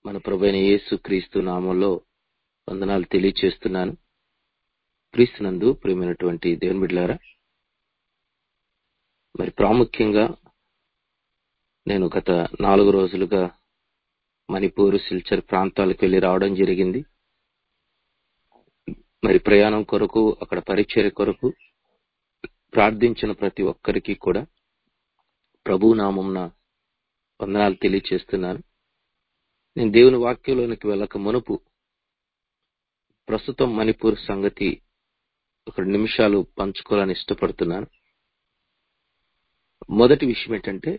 మన ప్రభైన యేసు క్రీస్తు నామంలో వందనాలు తెలియచేస్తున్నాను క్రీస్తునందు ప్రియమైనటువంటి దేవుని బిడ్డలారా మరి ప్రాముఖ్యంగా నేను గత నాలుగు రోజులుగా మణిపూర్ సిల్చర్ ప్రాంతాలకు వెళ్లి రావడం జరిగింది మరి ప్రయాణం కొరకు అక్కడ పరిచర్య కొరకు ప్రార్థించిన ప్రతి ఒక్కరికి కూడా ప్రభు నామంన వందనాలు తెలియచేస్తున్నాను నేను దేవుని వాక్యంలోనికి వెళ్ళక మునుపు ప్రస్తుతం మణిపూర్ సంగతి ఒక నిమిషాలు పంచుకోవాలని ఇష్టపడుతున్నాను మొదటి విషయం ఏంటంటే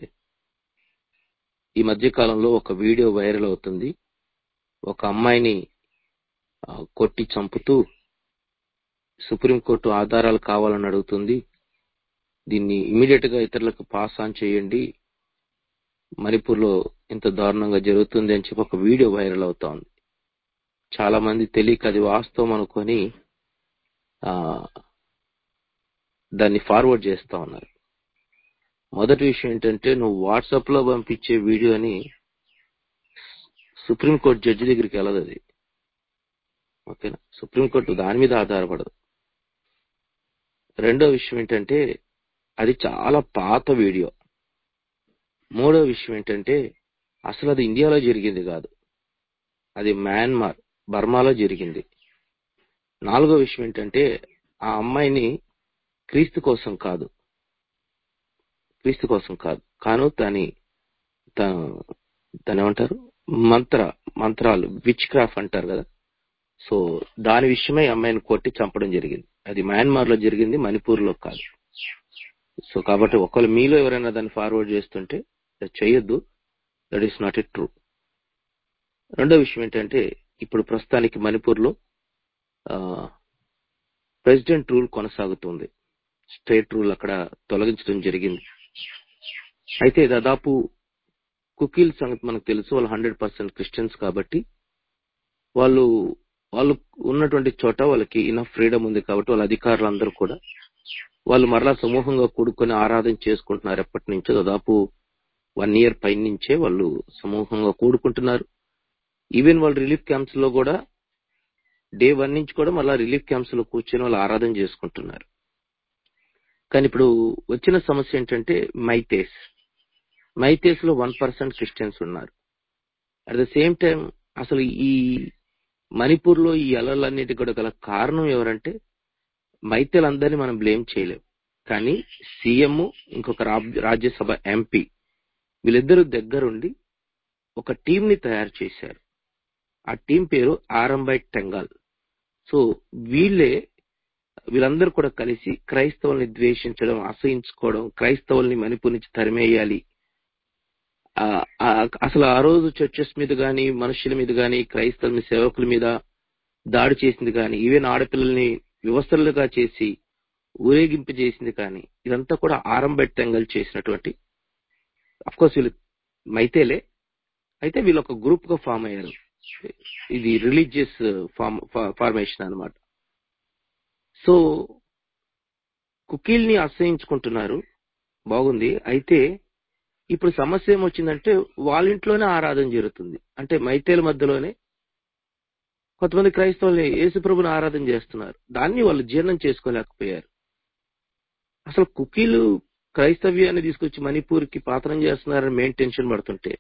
ఈ మధ్య కాలంలో ఒక వీడియో వైరల్ అవుతుంది ఒక అమ్మాయిని ఆ, కొట్టి చంపుతూ సుప్రీంకోర్టు ఆధారాలు కావాలని అడుగుతుంది దీన్ని ఇమీడియట్ గా ఇతరులకు పాస్ ఆన్ చేయండి మణిపూర్ లో ఇంత దారుణంగా జరుగుతుంది అని చెప్పి ఒక వీడియో వైరల్ అవుతా ఉంది చాలా మంది తెలియక అది వాస్తవం అనుకొని ఆ దాన్ని ఫార్వర్డ్ చేస్తా ఉన్నారు మొదటి విషయం ఏంటంటే నువ్వు వాట్సాప్ లో పంపించే వీడియోని సుప్రీంకోర్టు జడ్జి దగ్గరికి వెళ్ళదు అది ఓకేనా సుప్రీంకోర్టు దాని మీద ఆధారపడదు రెండో విషయం ఏంటంటే అది చాలా పాత వీడియో మూడో విషయం ఏంటంటే అసలు అది ఇండియాలో జరిగింది కాదు అది మయన్మార్ బర్మాలో జరిగింది నాలుగో విషయం ఏంటంటే ఆ అమ్మాయిని క్రీస్తు కోసం కాదు క్రీస్తు కోసం కాదు కాను తని తను తను ఏమంటారు మంత్ర మంత్రాలు విచ్ క్రాఫ్ట్ అంటారు కదా సో దాని విషయమై అమ్మాయిని కొట్టి చంపడం జరిగింది అది మయన్మార్ లో జరిగింది మణిపూర్ లో కాదు సో కాబట్టి ఒకవేళ మీలో ఎవరైనా దాన్ని ఫార్వర్డ్ చేస్తుంటే అది చేయొద్దు that is not a true రెండో విషయం ఏంటంటే ఇప్పుడు ప్రస్తుతానికి మణిపూర్ లో ప్రెసిడెంట్ రూల్ కొనసాగుతుంది స్టేట్ రూల్ అక్కడ తొలగించడం జరిగింది అయితే దాదాపు కుకీల్ సంగతి మనకు తెలుసు వాళ్ళు హండ్రెడ్ పర్సెంట్ క్రిస్టియన్స్ కాబట్టి వాళ్ళు వాళ్ళు ఉన్నటువంటి చోట వాళ్ళకి ఇనఫ్ ఫ్రీడమ్ ఉంది కాబట్టి వాళ్ళ అధికారులు అందరూ కూడా వాళ్ళు మరలా సమూహంగా కూడుకొని ఆరాధన చేసుకుంటున్నారు ఎప్పటి నుంచో దాదాపు వన్ ఇయర్ పైన నుంచే వాళ్ళు సమూహంగా కూడుకుంటున్నారు ఈవెన్ వాళ్ళు రిలీఫ్ క్యాంప్స్ లో కూడా డే వన్ నుంచి కూడా మళ్ళీ రిలీఫ్ క్యాంప్స్ లో కూర్చొని వాళ్ళు ఆరాధన చేసుకుంటున్నారు కానీ ఇప్పుడు వచ్చిన సమస్య ఏంటంటే మైతేస్ మైతేస్ లో వన్ పర్సెంట్ క్రిస్టియన్స్ ఉన్నారు అట్ ద సేమ్ టైం అసలు ఈ మణిపూర్ లో ఈ అలలన్నిటి కూడా గల కారణం ఎవరంటే మైతేలందరినీ మనం బ్లేమ్ చేయలేం కానీ సీఎం ఇంకొక రాబ్- రాజ్యసభ ఎంపీ వీళ్ళిద్దరూ దగ్గరుండి ఒక టీం ని తయారు చేశారు ఆ టీం పేరు ఆరంబై టెంగాల్ సో వీళ్ళే వీళ్ళందరూ కూడా కలిసి క్రైస్తవుల్ని ద్వేషించడం అసహించుకోవడం క్రైస్తవుల్ని మణిపూర్ నుంచి తరిమేయాలి ఆ, ఆ, అసలు ఆ రోజు చర్చెస్ మీద గాని మనుషుల మీద గాని క్రైస్తవుల మీద, సేవకుల మీద దాడి చేసింది కానీ ఈవెన్ ఆడపిల్లల్ని వ్యవస్థలుగా చేసి ఊరేగింపు చేసింది కానీ ఇదంతా కూడా ఆరంభెట్టంగల్ చేసినటువంటి అఫ్ కోర్స్ వీళ్ళు మైతేలే అయితే వీళ్ళు ఒక గ్రూప్ గా ఫామ్ అయ్యారు ఇది రిలీజియస్ ఫార్మ్ ఫార్మేషన్ అన్నమాట సో కుకీల్ని అసహించుకుంటున్నారు బాగుంది అయితే ఇప్పుడు సమస్య ఏమొచ్చిందంటే వాళ్ళ ఇంట్లోనే ఆరాధన జరుగుతుంది అంటే మైతేల మధ్యలోనే కొంతమంది క్రైస్తవుల్ని యేసుప్రభుని ఆరాధన చేస్తున్నారు దాన్ని వాళ్ళు జీర్ణం చేసుకోలేకపోయారు అసలు కుకీలు క్రైస్తవ్యాన్ని తీసుకొచ్చి మణిపూర్ కి పాత్రం చేస్తున్నారని మెయిన్ టెన్షన్ పడుతుంటే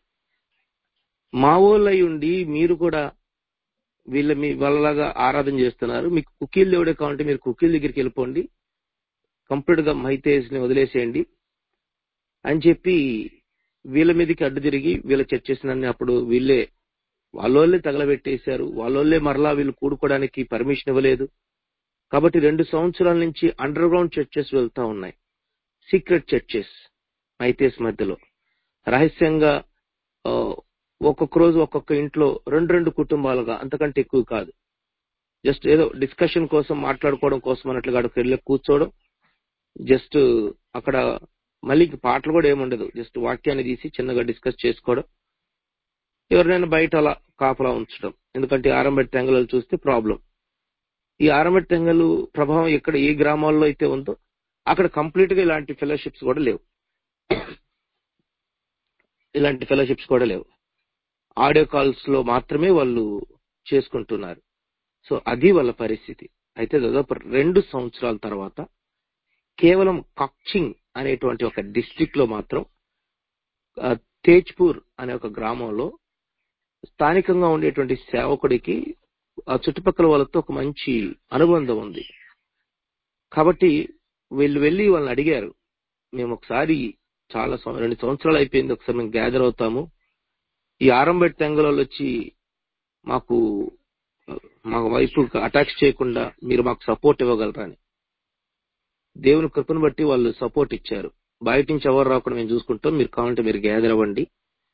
మా వాళ్ళై ఉండి మీరు కూడా వీళ్ళ మీ వాళ్ళలాగా ఆరాధన చేస్తున్నారు మీకు కుకీలు దేవుడే కావాలంటే మీరు కుకీల దగ్గరికి వెళ్ళిపోండి కంప్లీట్ గా మైతేజ్ ని వదిలేసేయండి అని చెప్పి వీళ్ళ మీదకి అడ్డు తిరిగి వీళ్ళ చర్చెస్ అన్ని అప్పుడు వీళ్ళే వాళ్ళోళ్ళే తగలబెట్టేశారు వాళ్ళోళ్ళే మరలా వీళ్ళు కూడుకోవడానికి పర్మిషన్ ఇవ్వలేదు కాబట్టి రెండు సంవత్సరాల నుంచి అండర్ గ్రౌండ్ చర్చెస్ వెళ్తా ఉన్నాయి సీక్రెట్ చర్చెస్ మైతేస్ మధ్యలో రహస్యంగా ఆ, ఒక్కొక్క రోజు ఒక్కొక్క ఇంట్లో రెండు రెండు కుటుంబాలుగా అంతకంటే ఎక్కువ కాదు జస్ట్ ఏదో డిస్కషన్ కోసం మాట్లాడుకోవడం కోసం అన్నట్లుగా అక్కడికి వెళ్ళి కూర్చోవడం జస్ట్ అక్కడ మళ్ళీ ఇంక పాటలు కూడా ఏముండదు జస్ట్ వాక్యాన్ని తీసి చిన్నగా డిస్కస్ చేసుకోవడం ఎవరినైనా బయట అలా కాపలా ఉంచడం ఎందుకంటే ఆరంభ తెంగలు చూస్తే ప్రాబ్లం ఈ ఆరంభ తెంగలు ప్రభావం ఎక్కడ ఏ గ్రామాల్లో అయితే ఉందో అక్కడ కంప్లీట్ గా ఇలాంటి ఫెలోషిప్స్ కూడా లేవు ఇలాంటి ఫెలోషిప్స్ కూడా లేవు ఆడియో కాల్స్ లో మాత్రమే వాళ్ళు చేసుకుంటున్నారు సో అది వాళ్ళ పరిస్థితి అయితే దాదాపు రెండు సంవత్సరాల తర్వాత కేవలం కక్చింగ్ అనేటువంటి ఒక డిస్ట్రిక్ట్ లో మాత్రం ఆ, తేజ్పూర్ అనే ఒక గ్రామంలో స్థానికంగా ఉండేటువంటి సేవకుడికి ఆ చుట్టుపక్కల వాళ్ళతో ఒక మంచి అనుబంధం ఉంది కాబట్టి వీళ్ళు వెళ్ళి వాళ్ళని అడిగారు మేము ఒకసారి చాలా సం- రెండు సంవత్సరాలు అయిపోయింది ఒకసారి మేము గ్యాదర్ అవుతాము ఈ ఆరంభెట్ తెంగలో వచ్చి మాకు ఆ, మా వైపు అటాక్స్ చేయకుండా మీరు మాకు సపోర్ట్ ఇవ్వగలరా అని దేవుని కృపను బట్టి వాళ్ళు సపోర్ట్ ఇచ్చారు బయట నుంచి ఎవరు రాకుండా మేము చూసుకుంటాం మీరు కావాలంటే మీరు గ్యాదర్ అవ్వండి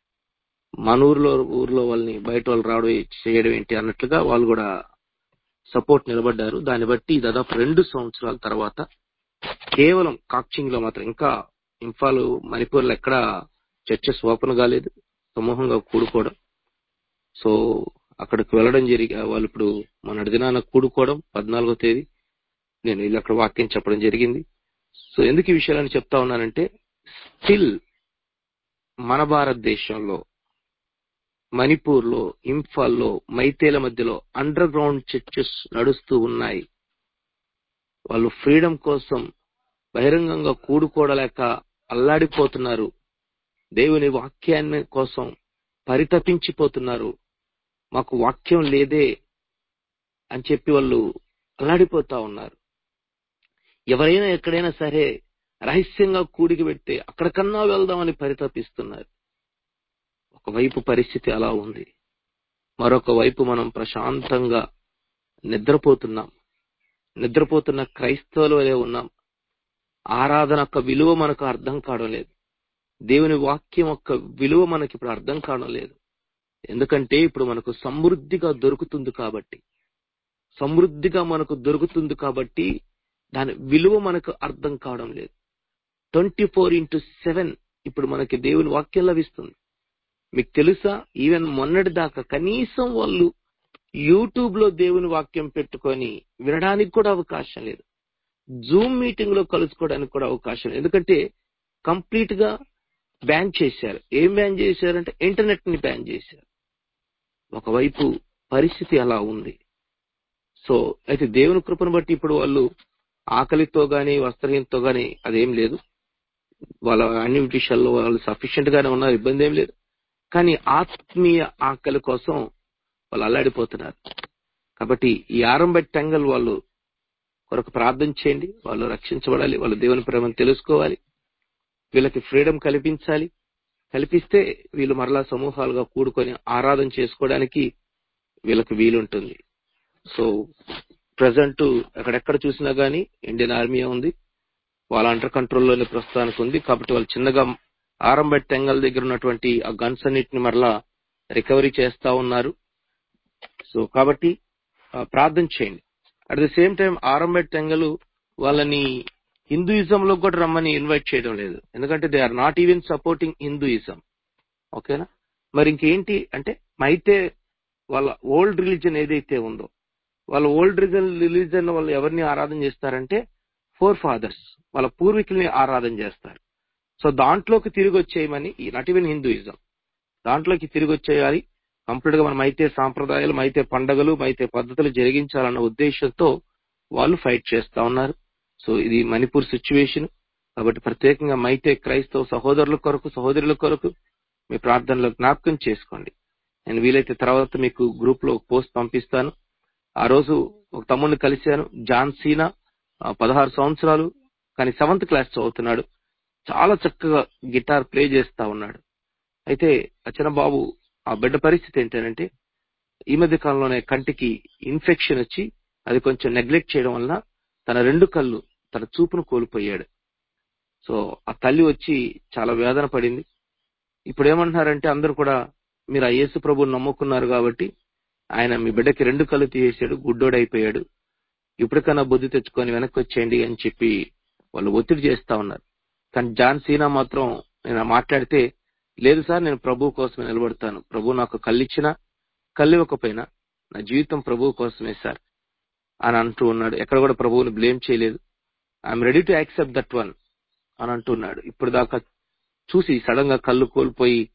మన ఊర్లో ఊర్లో వాళ్ళని బయట వాళ్ళు రావడం చేయడం ఏంటి అన్నట్లుగా వాళ్ళు కూడా సపోర్ట్ నిలబడ్డారు దాన్ని బట్టి దాదాపు రెండు సంవత్సరాల తర్వాత కేవలం కాక్చింగ్ లో మాత్రం ఇంకా ఇంఫాల్ మణిపూర్ లో ఎక్కడ చర్చెస్ ఓపెన్ కాలేదు సమూహంగా కూడుకోవడం సో అక్కడికి వెళ్ళడం జరిగి వాళ్ళు ఇప్పుడు మన దినాన కూడుకోవడం పద్నాలుగో తేదీ నేను వీళ్ళు అక్కడ వాక్యం చెప్పడం జరిగింది సో ఎందుకు ఈ విషయాలని చెప్తా ఉన్నానంటే స్టిల్ మన భారతదేశంలో మణిపూర్ లో ఇంఫాల్ లో మైతేల మధ్యలో అండర్ గ్రౌండ్ చర్చెస్ నడుస్తూ ఉన్నాయి వాళ్ళు ఫ్రీడమ్ కోసం బహిరంగంగా కూడుకోడలేక అల్లాడిపోతున్నారు దేవుని వాక్యాన్ని కోసం పరితపించిపోతున్నారు మాకు వాక్యం లేదే అని చెప్పి వాళ్ళు అల్లాడిపోతా ఉన్నారు ఎవరైనా ఎక్కడైనా సరే రహస్యంగా కూడికి పెడితే అక్కడికన్నా వెళ్దామని పరితపిస్తున్నారు ఒకవైపు పరిస్థితి అలా ఉంది మరొక వైపు మనం ప్రశాంతంగా నిద్రపోతున్నాం నిద్రపోతున్న క్రైస్తవుల వలె ఉన్నాం ఆరాధన యొక్క విలువ మనకు అర్థం కావడం లేదు దేవుని వాక్యం యొక్క విలువ మనకి ఇప్పుడు అర్థం కావడం లేదు ఎందుకంటే ఇప్పుడు మనకు సమృద్ధిగా దొరుకుతుంది కాబట్టి సమృద్ధిగా మనకు దొరుకుతుంది కాబట్టి దాని విలువ మనకు అర్థం కావడం లేదు ట్వంటీ ఫోర్ ఇంటూ సెవెన్ ఇప్పుడు మనకి దేవుని వాక్యం లభిస్తుంది మీకు తెలుసా ఈవెన్ మొన్నటి దాకా కనీసం వాళ్ళు యూట్యూబ్ లో దేవుని వాక్యం పెట్టుకొని వినడానికి కూడా అవకాశం లేదు జూమ్ మీటింగ్ లో కలుసుకోవడానికి కూడా అవకాశం లేదు ఎందుకంటే కంప్లీట్ గా బ్యాన్ చేశారు ఏం బ్యాన్ చేశారంటే ఇంటర్నెట్ ని బ్యాన్ చేశారు ఒకవైపు పరిస్థితి అలా ఉంది సో అయితే దేవుని కృపను బట్టి ఇప్పుడు వాళ్ళు ఆకలితో గాని వస్త్రహీనతో గాని అదేం లేదు వాళ్ళ అన్ని విషయాల్లో వాళ్ళు సఫిషియెంట్ గానే ఉన్నారు ఇబ్బంది ఏం లేదు కానీ ఆత్మీయ ఆకలి కోసం వాళ్ళు అల్లాడిపోతున్నారు కాబట్టి ఈ ఆరంభ టెంగల్ వాళ్ళు కొరకు ప్రార్థన చేయండి వాళ్ళు రక్షించబడాలి వాళ్ళు దేవుని ప్రేమను తెలుసుకోవాలి వీళ్ళకి ఫ్రీడమ్ కల్పించాలి కల్పిస్తే వీళ్ళు మరలా సమూహాలుగా కూడుకొని ఆరాధన చేసుకోవడానికి వీళ్ళకి వీలుంటుంది సో ప్రజెంట్ ఎక్కడెక్కడ చూసినా గానీ ఇండియన్ ఆర్మీ ఉంది వాళ్ళ అండర్ కంట్రోల్లోనే ప్రస్తుతానికి ఉంది కాబట్టి వాళ్ళు చిన్నగా ఆరంభ టెంగల్ దగ్గర ఉన్నటువంటి ఆ గన్స్ అన్నిటిని మరలా రికవరీ చేస్తా ఉన్నారు సో కాబట్టి ఆ, ప్రార్థన చేయండి అట్ ది సేమ్ టైం ఆరంభ టెంగలు వాళ్ళని హిందూయిజం లో కూడా రమ్మని ఇన్వైట్ చేయడం లేదు ఎందుకంటే they are not even supporting Hinduism ఓకేనా మరి ఇంకేంటి అంటే అయితే వాళ్ళ ఓల్డ్ రిలీజన్ ఏదైతే ఉందో వాళ్ళ ఓల్డ్ రిలీజన్ వాళ్ళు ఎవరిని ఆరాధన చేస్తారంటే ఫోర్ ఫాదర్స్ వాళ్ళ పూర్వీకుల్ని ఆరాధన చేస్తారు సో దాంట్లోకి తిరిగి వచ్చేయమని నాట్ ఈవెన్ హిందూయిజం దాంట్లోకి తిరిగి వచ్చేయాలి కంప్లీట్ గా మనం అయితే సాంప్రదాయాలు అయితే పండగలు అయితే పద్ధతులు జరిగించాలన్న ఉద్దేశంతో వాళ్ళు ఫైట్ చేస్తా ఉన్నారు సో ఇది మణిపూర్ సిచ్యువేషన్ కాబట్టి ప్రత్యేకంగా మైతే క్రైస్తవ సహోదరుల కొరకు సహోదరుల కొరకు మీ ప్రార్థనలో జ్ఞాపకం చేసుకోండి నేను వీలైతే తర్వాత మీకు గ్రూప్ లో పోస్ట్ పంపిస్తాను ఆ రోజు ఒక తమ్ముడిని కలిశాను జాన్ సీనా ఆ, పదహారు సంవత్సరాలు కానీ సెవెంత్ క్లాస్ చదువుతున్నాడు చాలా చక్కగా గిటార్ ప్లే చేస్తా ఉన్నాడు అయితే ఆ చిన్న బాబు ఆ బిడ్డ పరిస్థితి ఏంటంటే ఈ మధ్య కాలంలోనే కంటికి ఇన్ఫెక్షన్ వచ్చి అది కొంచెం నెగ్లెక్ట్ చేయడం వలన తన రెండు కళ్ళు తన చూపును కోల్పోయాడు సో ఆ తల్లి వచ్చి చాలా వేదన పడింది ఇప్పుడు ఏమంటున్నారంటే అందరూ కూడా మీరు ఆ యేసు ప్రభువుని నమ్ముకున్నారు కాబట్టి ఆయన మీ బిడ్డకి రెండు కళ్ళు తీసేశాడు గుడ్డోడైపోయాడు ఇప్పటికన్నా బుద్ధి తెచ్చుకొని వెనక్కి వచ్చేయండి అని చెప్పి వాళ్ళు ఒత్తిడి చేస్తా ఉన్నారు కానీ జాన్ సీనా మాత్రం నేను మాట్లాడితే లేదు సార్ నేను ప్రభు కోసమే నిలబడతాను ప్రభు నాకు కళ్ళిచ్చినా కళ్ళు ఇవ్వకపోయినా నా జీవితం ప్రభు కోసమే సార్ అని అంటూ ఉన్నాడు ఎక్కడ కూడా ప్రభువుని బ్లేమ్ చేయలేదు I'm ready to accept that one అని అంటున్నాడు ఇప్పుడు దాకా చూసి సడన్ గా కళ్ళు కోల్పోయి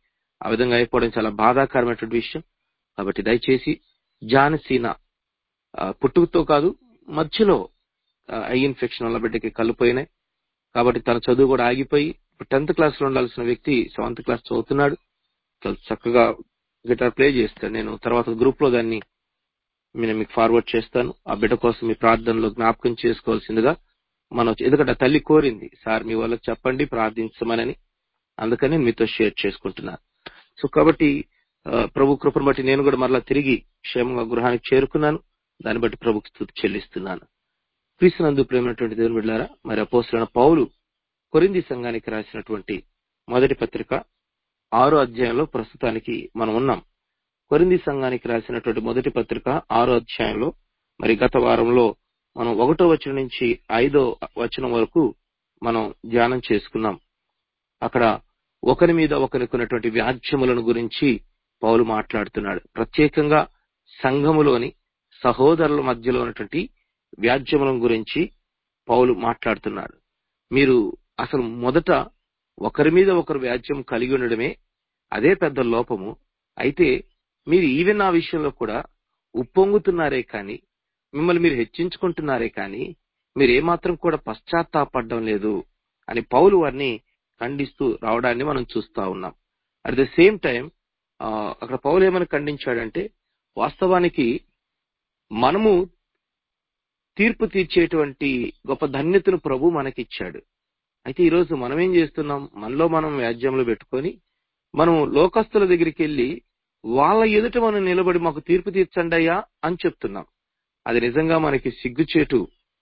ఆ విధంగా అయిపోవడం చాలా బాధాకరమైనటువంటి విషయం కాబట్టి దయచేసి జానసీన ఆ, పుట్టుకతో కాదు మధ్యలో ఆ, ఐ ఇన్ఫెక్షన్ వల్ల బిడ్డకి కళ్ళు పోయినాయి కాబట్టి తన చదువు కూడా ఆగిపోయి టెన్త్ క్లాస్ లో ఉండాల్సిన వ్యక్తి సెవెంత్ క్లాస్ చదువుతున్నాడు చాలా చక్కగా గిటార్ ప్లే చేస్తాడు నేను తర్వాత గ్రూప్ లో దాన్ని నేను మీకు ఫార్వర్డ్ చేస్తాను ఆ బిడ్డ కోసం మీ ప్రార్థనలో జ్ఞాపకం చేసుకోవాల్సిందిగా మనం ఎందుకంటే ఆ తల్లి కోరింది సార్ మీ వాళ్ళకి చెప్పండి ప్రార్థించమనని అందుకని నేను మీతో షేర్ చేసుకుంటున్నాను సో కాబట్టి ఆ, ప్రభు కృపను బట్టి నేను కూడా మరలా తిరిగి క్షేమంగా గృహానికి చేరుకున్నాను దాన్ని బట్టి ప్రభుకి స్థుతి చెల్లిస్తున్నాను క్రీస్తునందు ప్రేమైనటువంటి దేవుని బిడ్డారా మరి అపోస్తులైన పౌలు కొరింది సంఘానికి రాసినటువంటి మొదటి పత్రిక ఆరో అధ్యాయంలో ప్రస్తుతానికి మనం ఉన్నాం కొరింది సంఘానికి రాసినటువంటి మొదటి పత్రిక ఆరో అధ్యాయంలో మరి గత వారంలో మనం ఒకటో వచనం నుంచి ఐదో వచనం వరకు మనం ధ్యానం చేసుకున్నాం అక్కడ ఒకరి మీద ఒకరికి ఉన్నటువంటి వ్యాజ్యములను గురించి పౌలు మాట్లాడుతున్నాడు ప్రత్యేకంగా సంఘములోని సహోదరుల మధ్యలో ఉన్నటువంటి వ్యాజ్యముల గురించి పౌలు మాట్లాడుతున్నాడు మీరు అసలు మొదట ఒకరి మీద ఒకరు వ్యాజ్యం కలిగి ఉండడమే అదే పెద్ద లోపము అయితే మీరు ఈవెన్ ఆ విషయంలో కూడా ఉప్పొంగుతున్నారే కానీ మిమ్మల్ని మీరు హెచ్చించుకుంటున్నారే కానీ మీరు ఏమాత్రం కూడా పశ్చాత్తాపడడం లేదు అని పౌలు వారిని ఖండిస్తూ రావడాన్ని మనం చూస్తా ఉన్నాం అట్ ద సేమ్ టైం అక్కడ పౌలు ఏమని ఖండించాడంటే వాస్తవానికి మనము తీర్పు తీర్చేటువంటి గొప్ప ధన్యతను ప్రభు మనకిచ్చాడు అయితే ఈ రోజు మనం ఏం చేస్తున్నాం మనలో మనం వ్యాజ్యంలో పెట్టుకొని మనం లోకస్తుల దగ్గరికి వెళ్ళి వాళ్ళ ఎదుట మనం నిలబడి మాకు తీర్పు తీర్చండి అయ్యా అని చెప్తున్నాం అది నిజంగా మనకి సిగ్గుచేటు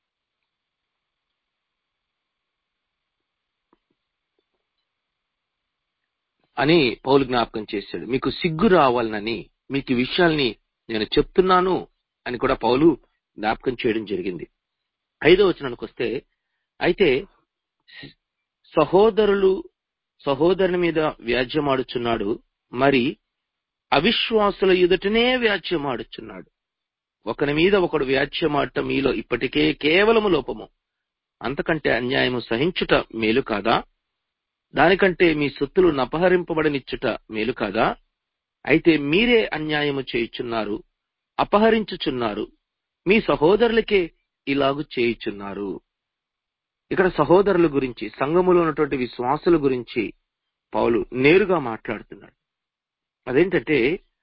అని పౌలు జ్ఞాపకం చేశాడు మీకు సిగ్గు రావాలనని మీకు ఈ విషయాల్ని నేను చెప్తున్నాను అని కూడా పౌలు జ్ఞాపకం చేయడం జరిగింది ఐదో వచనానికి వస్తే అయితే సహోదరులు సహోదరుని మీద వ్యాజ్యమాడుచున్నాడు మరి అవిశ్వాసుల ఎదుటనే వ్యాజ్యమాడుచున్నాడు ఒకని మీద ఒకడు వ్యాజ్యమాడటం మీలో ఇప్పటికే కేవలము లోపము అంతకంటే అన్యాయము సహించుట మేలు కాదా దానికంటే మీ సొత్తులు నపహరింపబడనిచ్చుట మేలు కాదా అయితే మీరే అన్యాయము చేయుచున్నారు అపహరించుచున్నారు మీ సహోదరులకే ఇలాగు చేయుచున్నారు ఇక్కడ సహోదరుల గురించి సంఘములో ఉన్నటువంటి విశ్వాసుల గురించి పౌలు నేరుగా మాట్లాడుతున్నాడు అదేంటంటే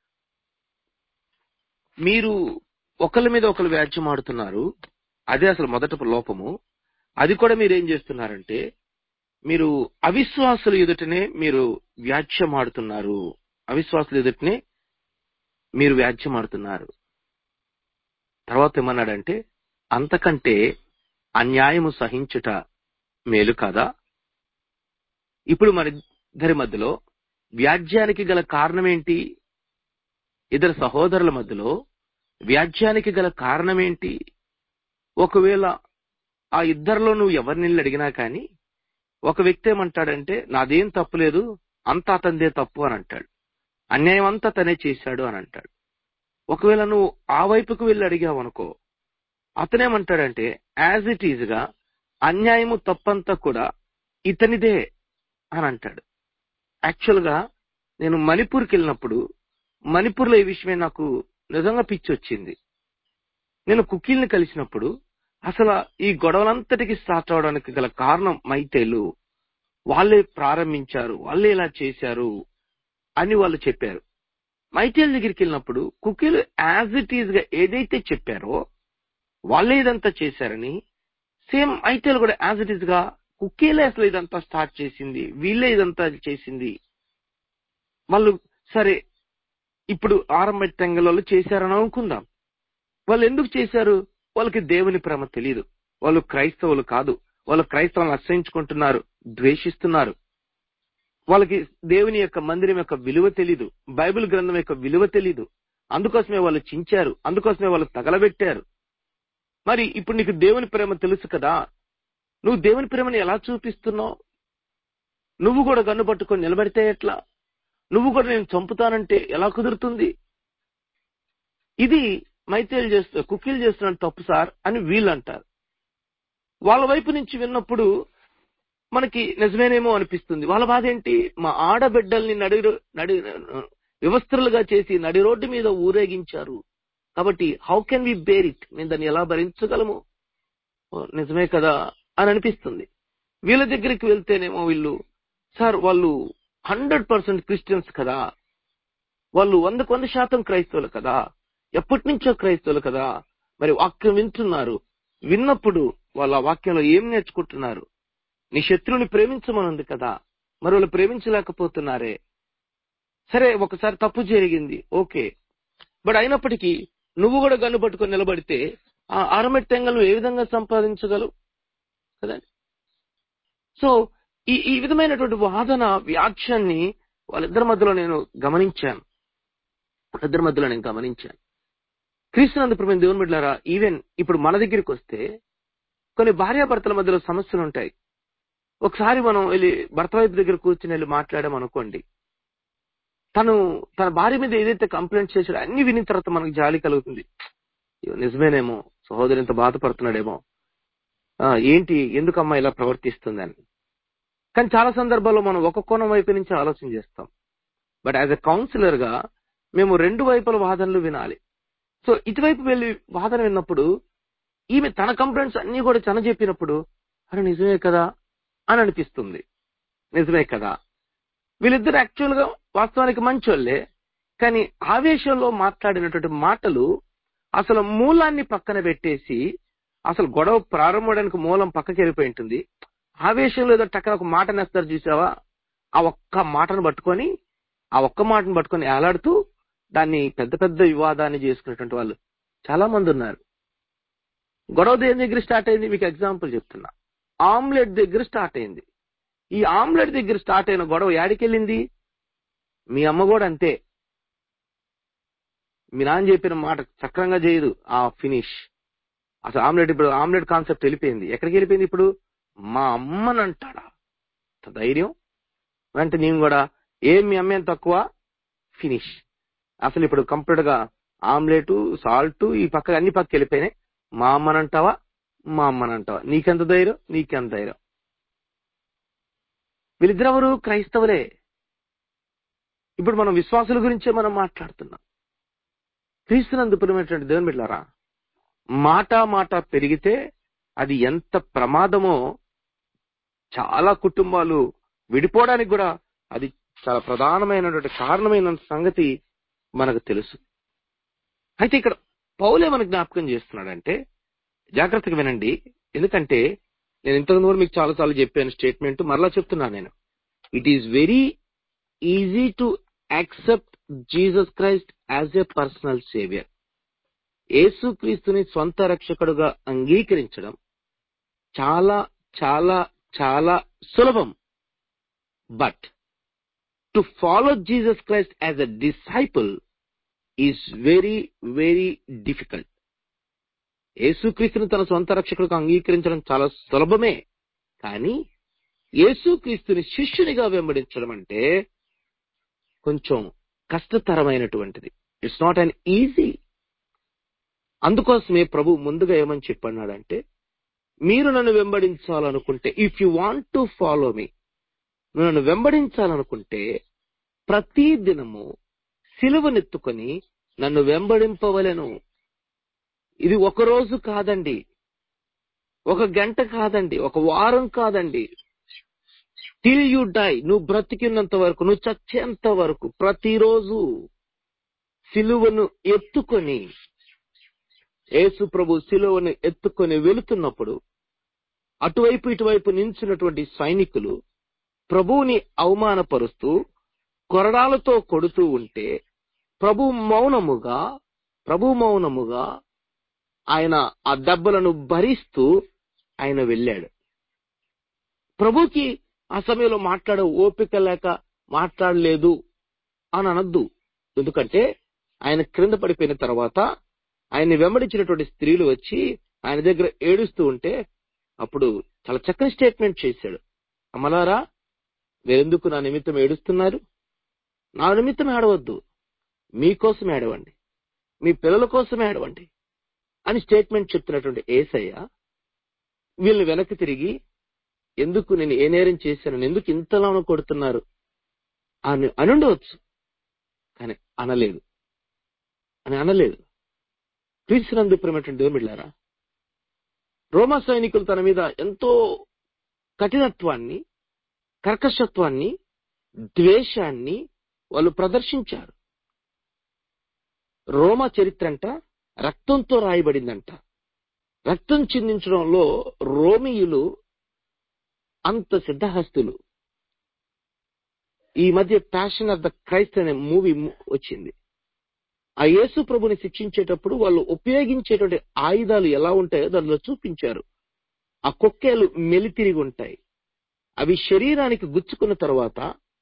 మీరు ఒకళ్ళ మీద ఒకరు వ్యాజ్యమాడుతున్నారు అదే అసలు మొదట లోపము అది కూడా మీరు ఏం చేస్తున్నారంటే మీరు అవిశ్వాసుల ఎదుటనే మీరు వ్యాజ్యమాడుతున్నారు అవిశ్వాసుల ఎదుటనే మీరు వ్యాజ్యమాడుతున్నారు తర్వాత ఏమన్నాడంటే అంతకంటే అన్యాయము సహించుట మేలు కాదా ఇప్పుడు మన ఇద్దరి మధ్యలో వ్యాజ్యానికి గల కారణం ఏంటి ఇద్దరు సహోదరుల మధ్యలో వ్యాజ్యానికి గల కారణం ఏంటి ఒకవేళ ఆ ఇద్దరిలో నువ్వు ఎవరిని అడిగినా కానీ ఒక వ్యక్తి ఏమంటాడంటే నాదేం తప్పులేదు అంతా అతందే తప్పు అని అంటాడు అన్యాయం అంతా తనే చేశాడు అని అంటాడు ఒకవేళ నువ్వు ఆ వైపుకు వెళ్ళి అడిగావు అనుకో అతనేమంటాడంటే యాజ్ ఇట్ ఈజ్ గా అన్యాయము తప్పంతా కూడా ఇతనిదే అని అంటాడు యాక్చువల్ గా నేను మణిపూర్కి వెళ్ళినప్పుడు మణిపూర్లో ఈ విషయమే నాకు నిజంగా పిచ్చి వచ్చింది నేను కుకీల్ని కలిసినప్పుడు అసలు ఈ గొడవలంతటికి స్టార్ట్ అవడానికి గల కారణం మైతేలు వాళ్ళే ప్రారంభించారు వాళ్ళే ఇలా చేశారు అని వాళ్ళు చెప్పారు మైతేల్ దగ్గరికి వెళ్ళినప్పుడు కుకీలు యాజ్ ఇట్ ఈజ్ గా ఏదైతే చెప్పారో వాళ్ళే ఇదంతా చేశారని సేమ్ మైతేలు కూడా యాజ్ ఇట్ ఈజ్ గా కుకీలే అసలు ఇదంతా స్టార్ట్ చేసింది వీళ్ళే ఇదంతా చేసింది వాళ్ళు సరే ఇప్పుడు ఆరంభ తెంగలలో చేశారని అనుకుందాం వాళ్ళు ఎందుకు చేశారు వాళ్ళకి దేవుని ప్రేమ తెలియదు వాళ్ళు క్రైస్తవులు కాదు వాళ్ళు క్రైస్తవులను అసహించుకుంటున్నారు ద్వేషిస్తున్నారు వాళ్ళకి దేవుని యొక్క మందిరం యొక్క విలువ తెలీదు బైబిల్ గ్రంథం యొక్క విలువ తెలీదు అందుకోసమే వాళ్ళు చించారు అందుకోసమే వాళ్ళు తగలబెట్టారు మరి ఇప్పుడు నీకు దేవుని ప్రేమ తెలుసు కదా నువ్వు దేవుని ప్రేమని ఎలా చూపిస్తున్నావు నువ్వు కూడా గన్ను పట్టుకొని నిలబడితే ఎట్లా నువ్వు కూడా నేను చంపుతానంటే ఎలా కుదురుతుంది ఇది మైతేలు చేస్తూ కుకీలు చేస్తున్న తప్పు సార్ అని వీళ్ళు అంటారు వాళ్ళ వైపు నుంచి విన్నప్పుడు మనకి నిజమేనేమో అనిపిస్తుంది వాళ్ళ బాధ ఏంటి మా ఆడబిడ్డల్ని నడి నడి వ్యవస్థలుగా చేసి నడి రోడ్డు మీద ఊరేగించారు కాబట్టి how can we bear it మేము దాన్ని ఎలా భరించగలము ఓ, నిజమే కదా అని అనిపిస్తుంది వీళ్ళ దగ్గరికి వెళ్తేనేమో వీళ్ళు సార్ వాళ్ళు హండ్రెడ్ పర్సెంట్ క్రిస్టియన్స్ కదా వాళ్ళు వందకు వంద శాతం క్రైస్తవులు కదా ఎప్పటి నుంచో క్రైస్తవులు కదా మరి వాక్యం వింటున్నారు విన్నప్పుడు వాళ్ళ వాక్యంలో ఏం నేర్చుకుంటున్నారు నీ శత్రువుని ప్రేమించమనుంది కదా మరి వాళ్ళు ప్రేమించలేకపోతున్నారే సరే ఒకసారి తప్పు జరిగింది ఓకే బట్ అయినప్పటికీ నువ్వు కూడా గన్ను పట్టుకొని నిలబడితే ఆ అరమెట్ తెంగలు ఏ విధంగా సంపాదించగలవు కదండి సో ఈ ఈ విధమైనటువంటి వాదన వ్యాఖ్యాన్ని వాళ్ళిద్దరి మధ్యలో నేను గమనించాను వాళ్ళిద్దరి మధ్యలో నేను గమనించాను క్రీస్తునందు ప్రేమ దేవుని బిడ్డారా ఈవెన్ ఇప్పుడు మన దగ్గరికి వస్తే కొన్ని భార్యాభర్తల మధ్యలో సమస్యలు ఉంటాయి ఒకసారి మనం వెళ్ళి భర్త వైపు దగ్గర కూర్చుని వెళ్ళి మాట్లాడాం అనుకోండి తను తన భార్య మీద ఏదైతే కంప్లైంట్ చేశాడో అన్ని వినిన తర్వాత మనకు జాలి కలుగుతుంది అయ్యో, నిజమేనేమో సహోదరు ఇంత బాధపడుతున్నాడేమో ఆ, ఏంటి ఎందుకమ్మా ఇలా ప్రవర్తిస్తుంది అని కానీ చాలా సందర్భాల్లో మనం ఒక కోణం వైపు నుంచి ఆలోచన చేస్తాం బట్ యాజ్ ఎ కౌన్సిలర్ గా మేము రెండు వైపుల వాదనలు వినాలి సో ఇటువైపు వెళ్ళి వాదన విన్నప్పుడు ఈమె తన కంప్లైంట్స్ అన్ని కూడా తన చెప్పినప్పుడు అరే నిజమే కదా అని అనిపిస్తుంది నిజమే కదా వీళ్ళిద్దరు యాక్చువల్ గా వాస్తవానికి మంచోళ్ళే కానీ ఆవేశంలో మాట్లాడినటువంటి మాటలు అసలు మూలాన్ని పక్కన పెట్టేసి అసలు గొడవ ప్రారంభడానికి మూలం పక్కకి వెళ్ళిపోయి ఉంటుంది ఆవేశంలో ఏదో టక్కన ఒక మాట నేస్తారు చూసావా ఆ ఒక్క మాటను పట్టుకొని ఆ ఒక్క మాటను పట్టుకొని ఏలాడుతూ దాన్ని పెద్ద పెద్ద వివాదాన్ని చేసుకునేటువంటి వాళ్ళు చాలా మంది ఉన్నారు గొడవ దేని దగ్గర స్టార్ట్ అయింది మీకు ఎగ్జాంపుల్ చెప్తున్నా ఆమ్లెట్ దగ్గర స్టార్ట్ అయింది ఈ ఆమ్లెట్ దగ్గర స్టార్ట్ అయిన గొడవ యాడికెళ్ళింది మీ అమ్మ కూడా అంతే మీ నాన్న చెప్పిన మాట చక్రంగా చేయదు ఆ ఫినిష్ అసలు ఆమ్లెట్ ఇప్పుడు ఆమ్లెట్ కాన్సెప్ట్ వెళ్ళిపోయింది ఎక్కడికి వెళ్ళిపోయింది ఇప్పుడు మా అమ్మనంటాడా అంత ధైర్యం అంటే నేను కూడా ఏం మీ అమ్మేం తక్కువ ఫినిష్ అసలు ఇప్పుడు కంప్లీట్ గా ఆమ్లెట్ సాల్ట్ ఈ పక్క అన్ని పక్క వెళ్ళిపోయినాయి మా అమ్మనంటావా మా అమ్మనంటావా నీకెంత ధైర్యం నీకెంత ధైర్యం వీళ్ళిద్దరెవరు క్రైస్తవులే ఇప్పుడు మనం విశ్వాసుల గురించే మనం మాట్లాడుతున్నాం క్రీస్తునందు ప్రియమైనటువంటి దేవుని బిడ్డారా మాట మాట పెరిగితే అది ఎంత ప్రమాదమో చాలా కుటుంబాలు విడిపోవడానికి కూడా అది చాలా ప్రధానమైనటువంటి కారణమైన సంగతి మనకు తెలుసు అయితే ఇక్కడ పౌలే మనకు జ్ఞాపకం చేస్తున్నాడంటే జాగ్రత్తగా వినండి ఎందుకంటే నేను ఇంతకు ముందు మీకు చాలా సార్లు చెప్పాను స్టేట్మెంట్ మరలా చెప్తున్నాను నేను it is very easy to accept Jesus Christ as a personal saviour యేసుక్రీస్తుని సొంత రక్షకుడుగా అంగీకరించడం చాలా చాలా చాలా సులభం but to follow Jesus Christ as a disciple is very very difficult యేసుక్రీస్తుని తన సొంత రక్షకుడిగా అంగీకరించడం చాలా సులభమే కానీ యేసుక్రీస్తుని శిష్యునిగా వెంబడించడం అంటే కొంచెం కష్టతరమైనటువంటిది ఇట్స్ నాట్ అన్ ఈజీ అందుకోసమే ప్రభు ముందుగా ఏమని చెప్పన్నాడంటే మీరు నన్ను వెంబడించాలనుకుంటే if you want to follow me నన్ను వెంబడించాలనుకుంటే ప్రతి దినము సిలువనెత్తుకొని నన్ను వెంబడింపవలెను ఇది ఒక రోజు కాదండి ఒక గంట కాదండి ఒక వారం కాదండి టిల్ యు డై నువ్వు బ్రతికినంత వరకు నువ్వు చచ్చేంత వరకు ప్రతిరోజు సిలువను ఎత్తుకొని యేసు ప్రభు సిలువను ఎత్తుకొని వెళుతున్నప్పుడు అటువైపు ఇటువైపు నించున్నటువంటి సైనికులు ప్రభువుని అవమానపరుస్తూ కొరడాలతో కొడుతూ ఉంటే ప్రభు మౌనముగా ప్రభు మౌనముగా ఆయన ఆ దెబ్బలను భరిస్తూ ఆయన వెళ్ళాడు ప్రభుకి ఆ సమయంలో మాట్లాడే ఓపిక లేక మాట్లాడలేదు అని అనొద్దు ఎందుకంటే ఆయన క్రింద పడిపోయిన తర్వాత ఆయన్ని వెంబడించినటువంటి స్త్రీలు వచ్చి ఆయన దగ్గర ఏడుస్తూ ఉంటే అప్పుడు చాలా చక్కని స్టేట్మెంట్ చేశాడు అమలారా మీరెందుకు నా నిమిత్తం ఏడుస్తున్నారు నా నిమిత్తం ఏడవద్దు మీకోసం ఏడవండి మీ పిల్లల కోసం ఏడవండి అని స్టేట్మెంట్ చెప్తున్నటువంటి ఏసయ్య వీళ్ళని వెనక్కి తిరిగి ఎందుకు నేను ఏ నేరం చేశాను ఎందుకు ఇంతలా కొడుతున్నారు అని అనుండవచ్చు కానీ అనలేదు అని అనలేదు క్రీస్తునందు ప్రేమటువంటి దేవుమిళ్ళారా రోమా సైనికులు తన మీద ఎంతో కఠినత్వాన్ని కర్కశత్వాన్ని ద్వేషాన్ని వాళ్ళు ప్రదర్శించారు రోమా చరిత్ర అంట రక్తంతో రాయబడిందంట రక్తం చిందించడంలో రోమియులు అంత సిద్ధహస్తులు ఈ మధ్య ప్యాషన్ ఆఫ్ ద క్రైస్ట్ అనే మూవీ వచ్చింది ఆ యేసు ప్రభుని శిక్షించేటప్పుడు వాళ్ళు ఉపయోగించేటువంటి ఆయుధాలు ఎలా ఉంటాయో దానిలో చూపించారు ఆ కొక్కేలు మెలితిరిగి ఉంటాయి అవి శరీరానికి గుచ్చుకున్న తర్వాత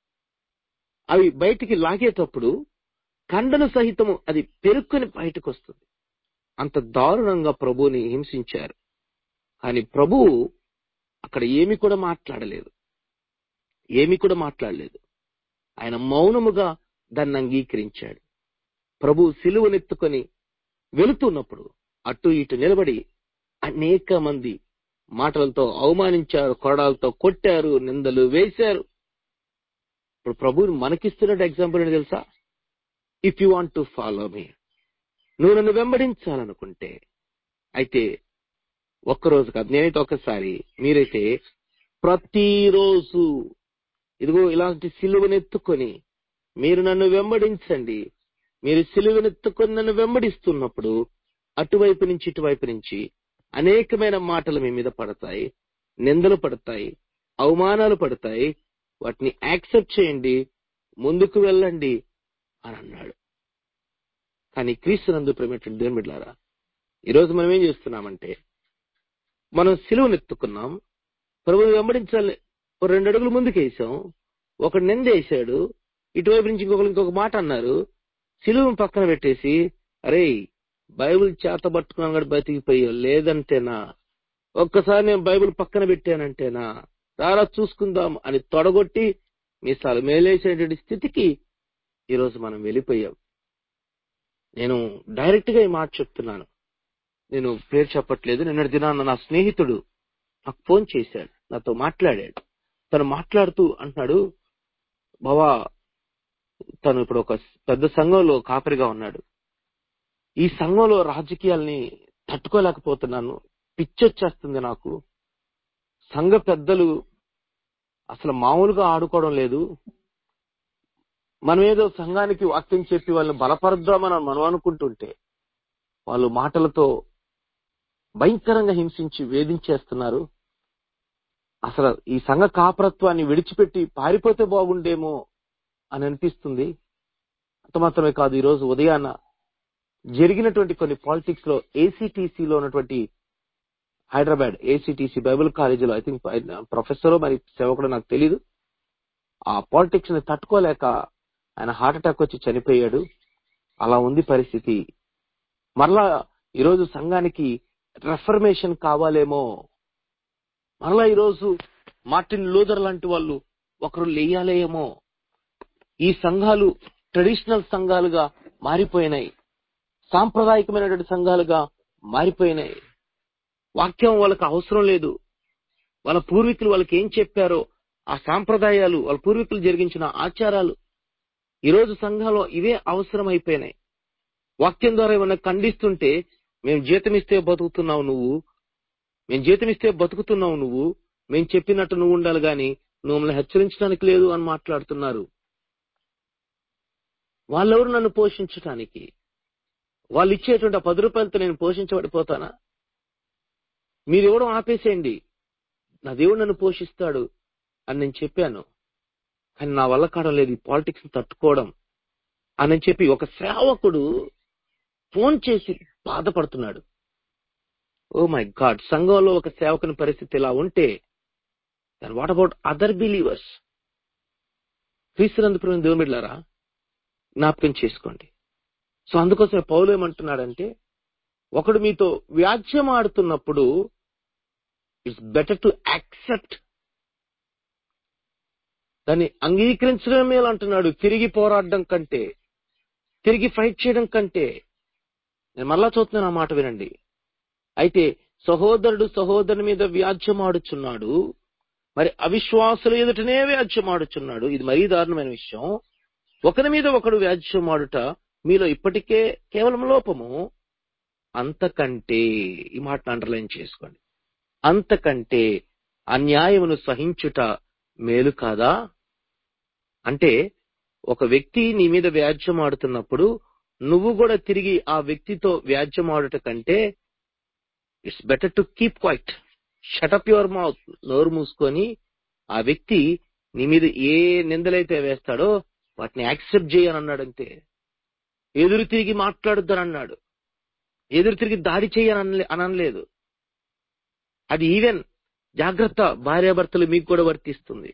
అవి బయటికి లాగేటప్పుడు ఖండన సహితము అది పెరుక్కొని బయటకు వస్తుంది అంత దారుణంగా ప్రభువుని హింసించారు కానీ ప్రభువు అక్కడ ఏమి కూడా మాట్లాడలేదు ఏమి కూడా మాట్లాడలేదు ఆయన మౌనముగా దాన్ని అంగీకరించాడు ప్రభు సిలువనెత్తుకొని వెళుతున్నప్పుడు అటు ఇటు నిలబడి అనేక మంది మాటలతో అవమానించారు కొరడాలతో కొట్టారు నిందలు వేశారు ఇప్పుడు ప్రభు మనకిస్తున్న ఎగ్జాంపుల్ ఏంటి తెలుసా if you want to follow me నువ్వు నన్ను వెంబడించాలనుకుంటే అయితే ఒక్కరోజు కాదు నేనైతే ఒక్కసారి మీరైతే ప్రతిరోజు ఇదిగో ఇలాంటి సిలువనెత్తుకొని మీరు నన్ను వెంబడించండి మీరు సిలువనెత్తుకొని నన్ను వెంబడిస్తున్నప్పుడు అటువైపు నుంచి ఇటువైపు నుంచి అనేకమైన మాటలు మీ మీద పడతాయి నిందలు పడతాయి అవమానాలు పడతాయి వాటిని యాక్సెప్ట్ చేయండి ముందుకు వెళ్ళండి అని అన్నాడు కానీ క్రీస్తునందు ప్రేమటువంటి దేవుని బిడ్డారా ఈరోజు మనం ఏం చేస్తున్నామంటే మనం సిలువనెత్తుకున్నాం ప్రభుని వెంబడించాలి ఒక రెండు అడుగులు ముందుకు వేసాం ఒక నింద వేసాడు ఇటువైపు నుంచి ఇంకొకరు ఇంకొక మాట అన్నారు సిలువను పక్కన పెట్టేసి అరే బైబిల్ చేత పట్టుకున్నాను కూడా బతికిపోయావు లేదంటేనా ఒక్కసారి నేను బైబిల్ పక్కన పెట్టానంటేనా రారా చూసుకుందాం అని తొడగొట్టి మీసాలు మేలేసేటువంటి స్థితికి ఈరోజు మనం వెళ్ళిపోయాం నేను డైరెక్ట్ గా ఈ మాట చెప్తున్నాను నేను పేరు చెప్పట్లేదు నిన్నటి దినాన్న నా స్నేహితుడు నాకు ఫోన్ చేశాడు నాతో మాట్లాడాడు తను మాట్లాడుతూ అంటున్నాడు బావా తను ఇప్పుడు ఒక పెద్ద సంఘంలో కాపరిగా ఉన్నాడు ఈ సంఘంలో రాజకీయాల్ని తట్టుకోలేకపోతున్నాను పిచ్చొచ్చేస్తుంది నాకు సంఘ పెద్దలు అసలు మామూలుగా ఆడుకోవడం లేదు మనం ఏదో సంఘానికి వాక్యం చెప్పి వాళ్ళని బలపరుద్దామని మనం అనుకుంటుంటే వాళ్ళు మాటలతో భయంకరంగా హింసించి వేధించేస్తున్నారు అసలు ఈ సంఘ కాపరత్వాన్ని విడిచిపెట్టి పారిపోతే బాగుండేమో అని అనిపిస్తుంది అంత మాత్రమే కాదు ఈ రోజు ఉదయాన్న జరిగినటువంటి కొన్ని పాలిటిక్స్ లో ఏసీటీసీలో ఉన్నటువంటి హైదరాబాద్ ఏసీటీసీ బైబిల్ కాలేజీలో ఐ థింక్ ప్రొఫెసర్ మరి సేవకుడు నాకు తెలియదు ఆ పాలిటిక్స్ ని తట్టుకోలేక ఆయన హార్ట్ అటాక్ వచ్చి చనిపోయాడు అలా ఉంది పరిస్థితి మరలా ఈరోజు సంఘానికి రెఫర్మేషన్ కావాలేమో మరలా ఈరోజు మార్టిన్ లూథర్ లాంటి వాళ్ళు ఒకరు లేయాలేమో ఈ సంఘాలు ట్రెడిషనల్ సంఘాలుగా మారిపోయినాయి సాంప్రదాయకమైనటువంటి సంఘాలుగా మారిపోయినాయి వాక్యం వాళ్ళకి అవసరం లేదు వాళ్ళ పూర్వీకులు వాళ్ళకి ఏం చెప్పారో ఆ సాంప్రదాయాలు వాళ్ళ పూర్వీకులు జరిగించిన ఆచారాలు ఈరోజు సంఘంలో ఇవే అవసరం అయిపోయినాయి వాక్యం ద్వారా ఏమన్నా ఖండిస్తుంటే మేము జీతం ఇస్తే బతుకుతున్నావు నువ్వు మేము జీతం ఇస్తే బతుకుతున్నావు నువ్వు మేము చెప్పినట్టు నువ్వు ఉండాలి గాని నువ్వు మమ్మల్ని హెచ్చరించడానికి లేదు అని మాట్లాడుతున్నారు వాళ్ళెవరు నన్ను పోషించటానికి వాళ్ళు ఇచ్చేటువంటి ఆ పది రూపాయలతో నేను పోషించబడిపోతానా మీరు ఇవ్వడం ఆపేసేయండి నా దేవుడు నన్ను పోషిస్తాడు అని నేను చెప్పాను కానీ నా వల్ల కావడం లేదు ఈ పాలిటిక్స్ తట్టుకోవడం అని చెప్పి ఒక సేవకుడు ఫోన్ చేసి బాధపడుతున్నాడు ఓ మై గాడ్ సంఘంలో ఒక సేవకుని పరిస్థితి ఇలా ఉంటే then what about other believers క్రీస్తునందుకు దేవుని బిడ్డారా జ్ఞాపకం చేసుకోండి సో అందుకోసమే పౌలు ఏమంటున్నాడంటే ఒకడు మీతో వ్యాజ్యం ఆడుతున్నప్పుడు ఇట్స్ బెటర్ టు యాక్సెప్ట్ దాన్ని అంగీకరించడం మేలు అంటున్నాడు తిరిగి పోరాడడం కంటే తిరిగి ఫైట్ చేయడం కంటే నేను మళ్ళా చూస్తున్నాను ఆ మాట వినండి అయితే సహోదరుడు సహోదరుని మీద వ్యాజ్యం ఆడుచున్నాడు మరి అవిశ్వాసుల ఎదుటనే వ్యాజ్యమాడుచున్నాడు ఇది మరీ దారుణమైన విషయం ఒకరి మీద ఒకడు వ్యాజ్యమాడుట మీలో ఇప్పటికే కేవలం లోపము అంతకంటే ఈ మాటను అండర్లైన్ చేసుకోండి అంతకంటే అన్యాయమును సహించుట మేలు కాదా అంటే ఒక వ్యక్తి నీ మీద వ్యాజ్యమాడుతున్నప్పుడు నువ్వు కూడా తిరిగి ఆ వ్యక్తితో వ్యాజ్యమాడుట కంటే it's better to keep quiet shut up your mouth నోరు మూసుకొని ఆ వ్యక్తి నీ మీద ఏ నిందలైతే వేస్తాడో వాటిని యాక్సెప్ట్ చేయని అన్నాడు అంతే ఎదురు తిరిగి మాట్లాడుద్దని అన్నాడు ఎదురు తిరిగి దాడి చేయని అనలేదు అది ఈవెన్ జాగ్రత్త భార్యాభర్తలు మీకు కూడా వర్తిస్తుంది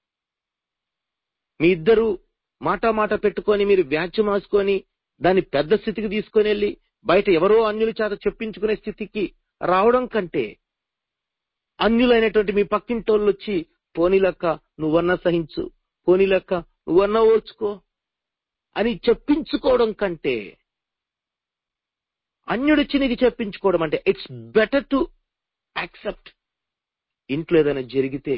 మీ ఇద్దరు మాట మాట పెట్టుకొని మీరు వ్యాఖ్య మాసుకొని దాన్ని పెద్ద స్థితికి తీసుకొని వెళ్ళి బయట ఎవరో అన్యుల చేత చెప్పించుకునే స్థితికి రావడం కంటే అన్యులైనటువంటి మీ పక్కింటోళ్ళు వచ్చి పోనీలక్క నువ్వన్నా సహించు పోనీలక్క నువ్వన్నా ఓర్చుకో అని చెప్పించుకోవడం కంటే అన్యుడిచ్చి నీకు చెప్పించుకోవడం అంటే ఇట్స్ బెటర్ టు యాక్సెప్ట్ ఇంట్లో ఏదైనా జరిగితే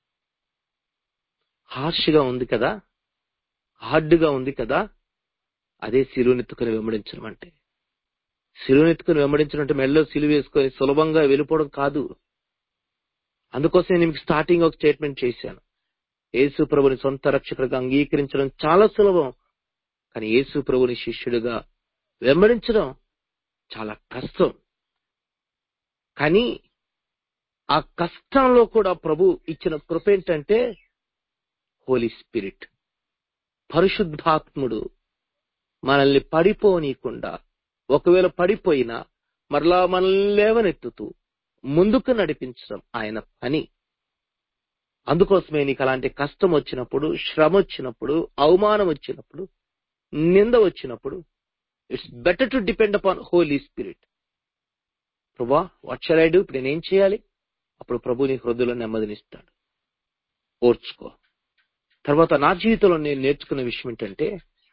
హార్ష్గా ఉంది కదా హార్డ్గా ఉంది కదా అదే సిలువనెత్తుకుని వెంబడించడం అంటే సిలువనెత్తుకుని వెంబడించడం అంటే మెడలో సిలువ వేసుకొని సులభంగా వెళ్ళిపోవడం కాదు అందుకోసం నేను మీకు స్టార్టింగ్ ఒక స్టేట్మెంట్ చేశాను యేసు ప్రభుని సొంత రక్షకుడిగా అంగీకరించడం చాలా సులభం కానీ యేసు ప్రభుని శిష్యుడిగా వెంబడించడం చాలా కష్టం కానీ ఆ కష్టంలో కూడా ప్రభు ఇచ్చిన కృప ఏంటంటే హోలీ స్పిరిట్ పరిశుద్ధాత్ముడు మనల్ని పడిపోనీయకుండా ఒకవేళ పడిపోయినా మరలా మనల్ని లేవనెత్తుతూ ముందుకు నడిపించడం ఆయన పని అందుకోసమే నీకు అలాంటి కష్టం వచ్చినప్పుడు శ్రమ వచ్చినప్పుడు అవమానం వచ్చినప్పుడు నింద వచ్చినప్పుడు it's better to depend upon holy spirit ప్రభా వాట్ షల్ ఐ డూ ఇప్పుడు నేనేం చేయాలి అప్పుడు ప్రభు నీ హృదయంలో నెమ్మదినిస్తాడు ఓర్చుకో తర్వాత నా జీవితంలో నేను నేర్చుకున్న విషయం ఏంటంటే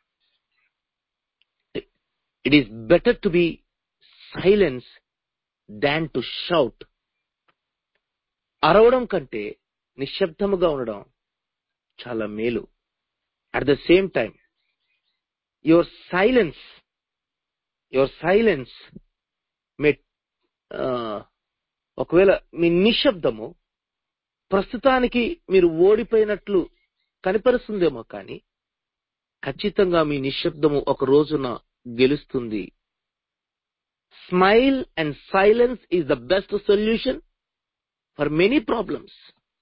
it is better to be silence than to shout అరవడం కంటే నిశ్శబ్దముగా ఉండడం చాలా మేలు at the same time your silence your silence may ఒకవేళ మీ నిశ్శబ్దము ప్రస్తుతానికి మీరు ఓడిపోయినట్లు కనిపరుస్తుందేమో కానీ ఖచ్చితంగా మీ నిశ్శబ్దము ఒక రోజున గెలుస్తుంది smile and silence is the best solution for many problems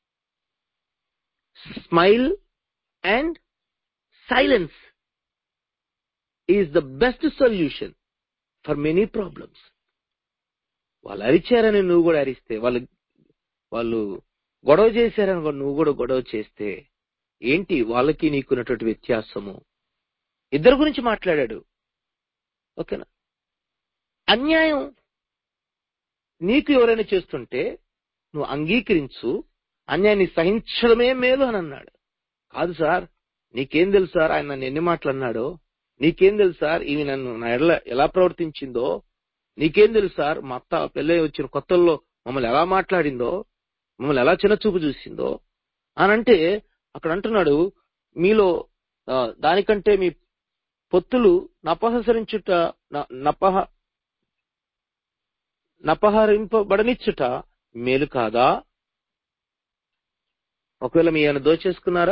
smile and silence is the best solution for many problems వాళ్ళు అరిచారని నువ్వు కూడా అరిస్తే వాళ్ళు వాళ్ళు గొడవ చేశారని కూడా నువ్వు కూడా గొడవ చేస్తే ఏంటి వాళ్ళకి నీకున్నటువంటి వ్యత్యాసము ఇద్దరు గురించి మాట్లాడాడు ఓకేనా అన్యాయం నీకు ఎవరైనా చేస్తుంటే నువ్వు అంగీకరించు అన్యాయాన్ని సహించడమే మేలు అని అన్నాడు కాదు సార్ నీకేం తెలుసు సార్ ఆయన నన్ను ఎన్ని మాటలు అన్నాడో నీకేం తెలుసు సార్ ఈమె నన్ను నా ఎడల ఎలా ప్రవర్తించిందో నీకేం తెలుసు సార్ మా అత్త పెళ్ళై వచ్చిన కొత్తల్లో మమ్మల్ని ఎలా మాట్లాడిందో మమ్మల్ని ఎలా చిన్న చూపు చూసిందో అని అంటే అక్కడ అంటున్నాడు మీలో ఆ, దానికంటే మీ పొత్తులు నపహసరించుట న- నపహ నపహరింపబడనిచ్చుట మేలు కాదా ఒకవేళ మీ ఏమైనా దోచేసుకున్నారా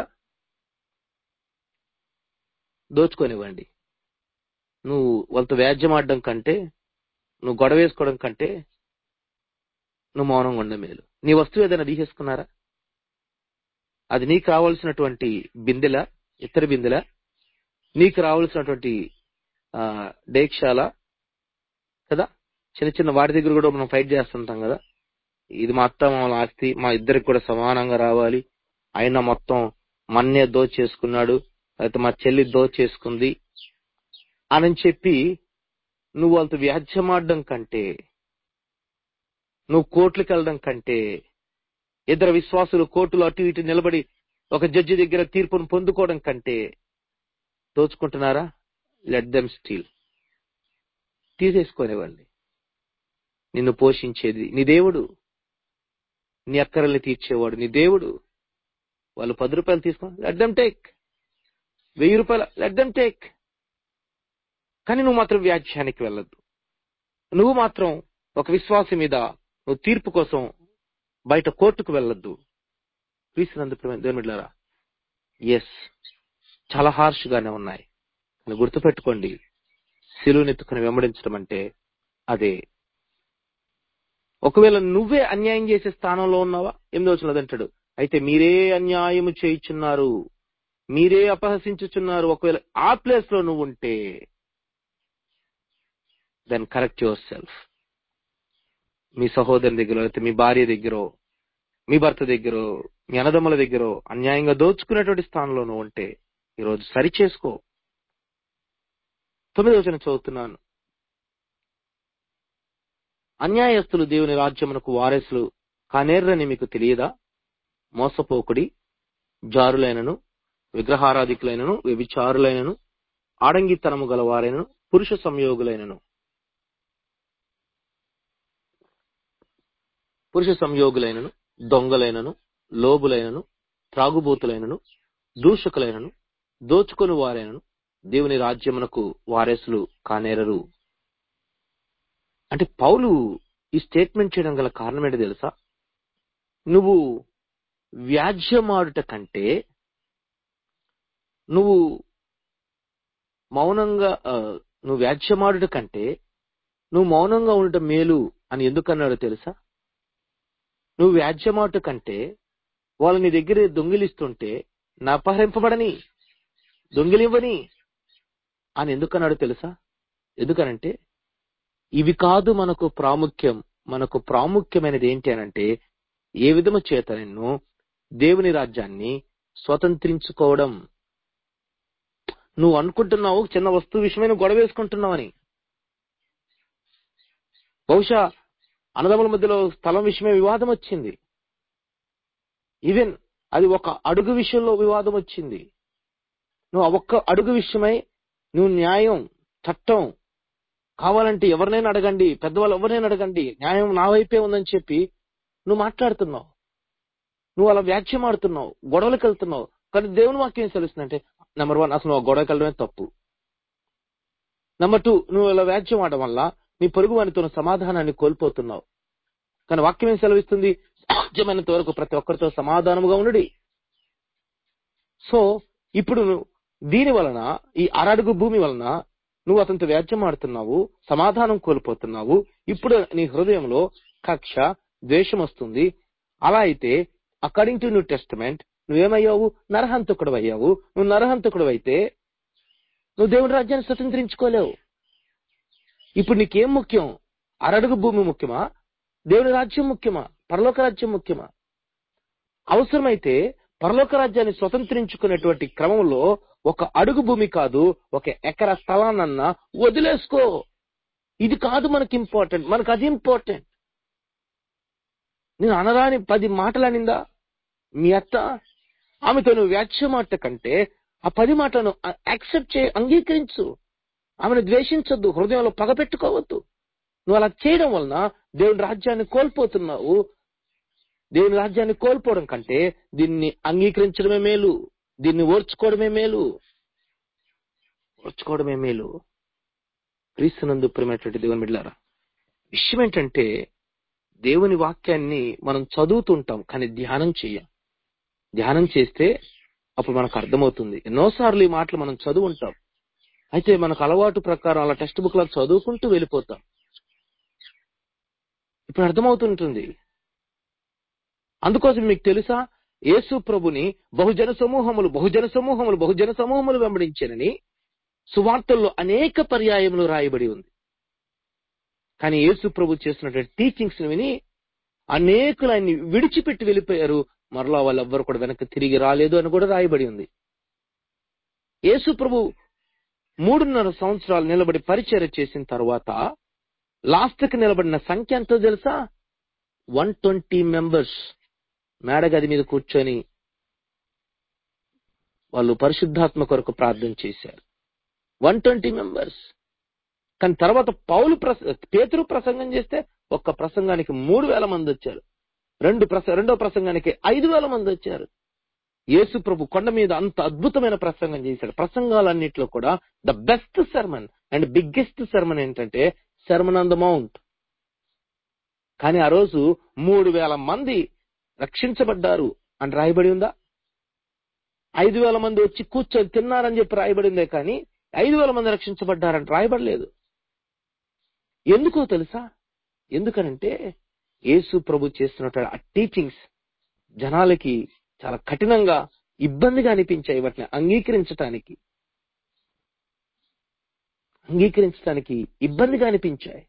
దోచుకొనివ్వండి నువ్వు వాళ్ళతో వ్యాజ్యం ఆడడం కంటే నువ్వు గొడవ వేసుకోవడం కంటే నువ్వు మౌనంగా ఉండ మేలు నీ వస్తువు ఏదైనా తీసేసుకున్నారా అది నీకు రావాల్సినటువంటి బిందెల ఇతర బిందెల నీకు రావాల్సినటువంటి ఆ, డేక్షాల కదా చిన్న చిన్న వాటి దగ్గర కూడా మనం ఫైట్ చేస్తుంటాం కదా ఇది మా అత్త మామల ఆస్తి మా ఇద్దరికి కూడా సమానంగా రావాలి ఆయన మొత్తం మన్నే దోచేసుకున్నాడు అయితే మా చెల్లి దోచేసుకుంది అని చెప్పి నువ్వు వాళ్ళతో వ్యాజ్యమాడడం కంటే నువ్వు కోర్టులకు వెళ్ళడం కంటే ఇద్దరు విశ్వాసులు కోర్టులో అటు ఇటు నిలబడి ఒక జడ్జి దగ్గర తీర్పును పొందుకోవడం కంటే దోచుకుంటున్నారా లెట్ దెమ్ స్టీల్ తీసేసుకునేవాళ్ళని నిన్ను పోషించేది నీ దేవుడు నీ అక్కరల్ని తీర్చేవాడు నీ దేవుడు వాళ్ళు పది రూపాయలు తీసుకో లెట్ దెమ్ టేక్ వెయ్యి రూపాయలు లెట్ దెమ్ టేక్ కానీ నువ్వు మాత్రం వ్యాఖ్యానికి వెళ్ళొద్దు నువ్వు మాత్రం ఒక విశ్వాసి మీద నువ్వు తీర్పు కోసం బయట కోర్టుకు వెళ్ళొద్దు క్రీస్తునందు దేవుని బిడ్డలారా ఎస్ చాలా హార్ష్ గానే ఉన్నాయి కానీ గుర్తుపెట్టుకోండి సిలువనెత్తుకుని వెంబడించడం అంటే అదే ఒకవేళ నువ్వే అన్యాయం చేసే స్థానంలో ఉన్నావా ఎనిమిది వచ్చిన అంటాడు అయితే మీరే అన్యాయము చేయుచున్నారు మీరే అపహసించుచున్నారు ఒకవేళ ఆ ప్లేస్ లో నువ్వు ఉంటే దెన్ కరెక్ట్ యువర్ సెల్ఫ్ మీ సహోదరుని దగ్గర లేకపోతే మీ భార్య దగ్గర మీ భర్త దగ్గర మీ అన్నదమ్ముల దగ్గర అన్యాయంగా దోచుకునేటువంటి స్థానంలో నువ్వు ఉంటే ఈరోజు సరి చేసుకో తొమ్మిది వచ్చిన చదువుతున్నాను అన్యాయస్తులు దేవుని రాజ్యమునకు వారసులు కానేర్రని మీకు తెలియదా మోసపోకుడి జారులైనను విగ్రహారాధికులైనను వ్యభిచారులైనను ఆడంగితనము గలవారైనను పురుష సంయోగులైనను పురుష సంయోగులైనను దొంగలైనను లోబులైనను త్రాగుబోతులైనను దూషకులైనను దోచుకొని వారైనను దేవుని రాజ్యమునకు వారసులు కానేరరు అంటే పౌలు ఈ స్టేట్మెంట్ చేయడం గల కారణం ఏంటి తెలుసా నువ్వు వ్యాజ్యమాడుట కంటే నువ్వు మౌనంగా ఆ, నువ్వు వ్యాజ్యమాడుట కంటే నువ్వు మౌనంగా ఉండటం మేలు అని ఎందుకన్నాడో తెలుసా నువ్వు వ్యాజ్యమాడుట కంటే వాళ్ళు నీ దగ్గర దొంగిలిస్తుంటే నా అపహరింపబడని దొంగిలివ్వని అని ఎందుకన్నాడో తెలుసా ఎందుకనంటే ఇవి కాదు మనకు ప్రాముఖ్యం మనకు ప్రాముఖ్యమైనది ఏంటి అనంటే ఏ విధము చేత నిన్ను దేవుని రాజ్యాన్ని స్వతంత్రించుకోవడం నువ్వు అనుకుంటున్నావు చిన్న వస్తువు విషయమే నువ్వు గొడవ వేసుకుంటున్నావని బహుశా అన్నదమ్ముల మధ్యలో స్థలం విషయమే వివాదం వచ్చింది ఈవెన్ అది ఒక అడుగు విషయంలో వివాదం వచ్చింది నువ్వు ఆ ఒక్క అడుగు విషయమై నువ్వు న్యాయం చట్టం కావాలంటే ఎవరినైనా అడగండి పెద్దవాళ్ళు ఎవరినైనా అడగండి న్యాయం నా వైపే ఉందని చెప్పి నువ్వు మాట్లాడుతున్నావు నువ్వు అలా వ్యాఖ్యం ఆడుతున్నావు గొడవలకు వెళ్తున్నావు కానీ దేవుని వాక్యం ఏం తెలుస్తుందంటే నెంబర్ వన్ అసలు నువ్వు ఆ గొడవకి వెళ్ళడమే తప్పు నెంబర్ టూ నువ్వు ఇలా వ్యాఖ్యం ఆడడం వల్ల నీ పొరుగు వారితో సమాధానాన్ని కోల్పోతున్నావు కానీ వాక్యం ఏం సెలవిస్తుంది సాధ్యమైనంత వరకు ప్రతి ఒక్కరితో సమాధానముగా ఉండు సో ఇప్పుడు నువ్వు దీని వలన ఈ అరడుగు భూమి వలన నువ్వు అతనితో వ్యాజ్యం ఆడుతున్నావు సమాధానం కోల్పోతున్నావు ఇప్పుడు నీ హృదయంలో కక్ష ద్వేషం వస్తుంది అలా అయితే అకార్డింగ్ టు న్యూ టెస్టమెంట్ నువ్వేమయ్యావు నరహంతకుడు అయ్యావు నువ్వు నరహంతకుడు అయితే నువ్వు దేవుడి రాజ్యాన్ని స్వతంత్రించుకోలేవు ఇప్పుడు నీకేం ముఖ్యం అరడుగు భూమి ముఖ్యమా దేవుని రాజ్యం ముఖ్యమా పరలోక రాజ్యం ముఖ్యమా అవసరమైతే పరలోక రాజ్యాన్ని స్వతంత్రించుకునేటువంటి క్రమంలో ఒక అడుగు భూమి కాదు ఒక ఎకర స్థలాన్నన్నా వదిలేసుకో ఇది కాదు మనకి ఇంపార్టెంట్ మనకు అది ఇంపార్టెంట్ నేను అనరాని పది మాటలు అనిందా మీ అత్త ఆమెతో నువ్వు వ్యాఖ్యమాట కంటే ఆ పది మాటలను యాక్సెప్ట్ చే అంగీకరించు ఆమెను ద్వేషించొద్దు హృదయంలో పగ పెట్టుకోవద్దు నువ్వు అలా చేయడం వలన దేవుని రాజ్యాన్ని కోల్పోతున్నావు దేవుని రాజ్యాన్ని కోల్పోవడం కంటే దీన్ని అంగీకరించడమే మేలు దీన్ని ఓర్చుకోవడమే మేలు ఓర్చుకోవడమే మేలు క్రీస్తునందు ప్రేమైనటువంటి దేవుని బిడ్డారా విషయం ఏంటంటే దేవుని వాక్యాన్ని మనం చదువుతుంటాం కానీ ధ్యానం చెయ్యం ధ్యానం చేస్తే అప్పుడు మనకు అర్థమవుతుంది ఎన్నోసార్లు ఈ మాటలు మనం చదువుంటాం అయితే మనకు అలవాటు ప్రకారం అలా టెక్స్ట్ బుక్ లా చదువుకుంటూ వెళ్ళిపోతాం ఇప్పుడు అర్థమవుతుంటుంది అందుకోసం మీకు తెలుసా యేసు ప్రభుని బహుజన సమూహములు బహుజన సమూహములు బహుజన సమూహములు వెంబడించానని సువార్తల్లో అనేక పర్యాయములు రాయబడి ఉంది కానీ యేసు ప్రభు చేసినటువంటి టీచింగ్స్ విని అనేకులు ఆయన్ని విడిచిపెట్టి వెళ్ళిపోయారు మరలా వాళ్ళెవ్వరు కూడా వెనక్కి తిరిగి రాలేదు అని కూడా రాయబడి ఉంది యేసు ప్రభు మూడున్నర సంవత్సరాలు నిలబడి పరిచర్య చేసిన తర్వాత లాస్ట్ కి నిలబడిన సంఖ్య ఎంతో తెలుసా వన్ ట్వంటీ మెంబర్స్ మేడగది మీద కూర్చొని వాళ్ళు పరిశుద్ధాత్మ కొరకు ప్రార్థన చేశారు వన్ ట్వంటీ మెంబర్స్ కానీ తర్వాత పౌలు ప్రస పేతురు ప్రసంగం చేస్తే ఒక్క ప్రసంగానికి మూడు వేల మంది వచ్చారు రెండు ప్రస రెండో ప్రసంగానికి ఐదు వేల మంది వచ్చారు యేసు ప్రభు కొండ మీద అంత అద్భుతమైన ప్రసంగం చేశాడు ప్రసంగాలన్నింటిలో కూడా the best sermon and biggest sermon ఏంటంటే సెర్మన్ ఆన్ ద మౌంట్ కానీ ఆ రోజు మూడు వేల మంది రక్షించబడ్డారు అని రాయబడి ఉందా ఐదు వేల మంది వచ్చి కూర్చొని తిన్నారని చెప్పి రాయబడిందే కానీ ఐదు వేల మంది రక్షించబడ్డారని రాయబడలేదు ఎందుకో తెలుసా ఎందుకనంటే యేసు ప్రభు చేస్తున్నటువంటి ఆ టీచింగ్స్ జనాలకి చాలా కఠినంగా ఇబ్బందిగా అనిపించాయి వాటిని అంగీకరించటానికి అంగీకరించడానికి ఇబ్బందిగా అనిపించాయి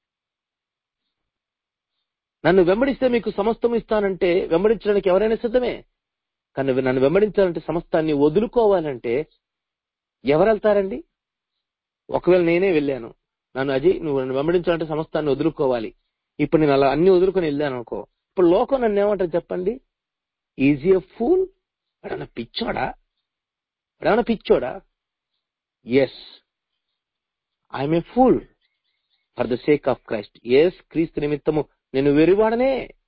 నన్ను వెంబడిస్తే మీకు సమస్తం ఇస్తానంటే వెంబడించడానికి ఎవరైనా సిద్ధమే కానీ నన్ను వెంబడించాలంటే సమస్తాన్ని వదులుకోవాలంటే ఎవరు వెళ్తారండి ఒకవేళ నేనే వెళ్ళాను నన్ను అజయ్ నువ్వు నన్ను వెంబడించాలంటే సమస్తాన్ని వదులుకోవాలి ఇప్పుడు నేను అలా అన్ని వదులుకొని వెళ్ళాను అనుకో ఇప్పుడు లోకం నన్ను ఏమంటారు చెప్పండి ఈజీ ఫూల్ వాడన్నా పిచ్చోడా వాడన్నా పిచ్చోడా yes I'm a fool for the sake of Christ yes క్రీస్తు నిమిత్తము నేను వెరివాడనే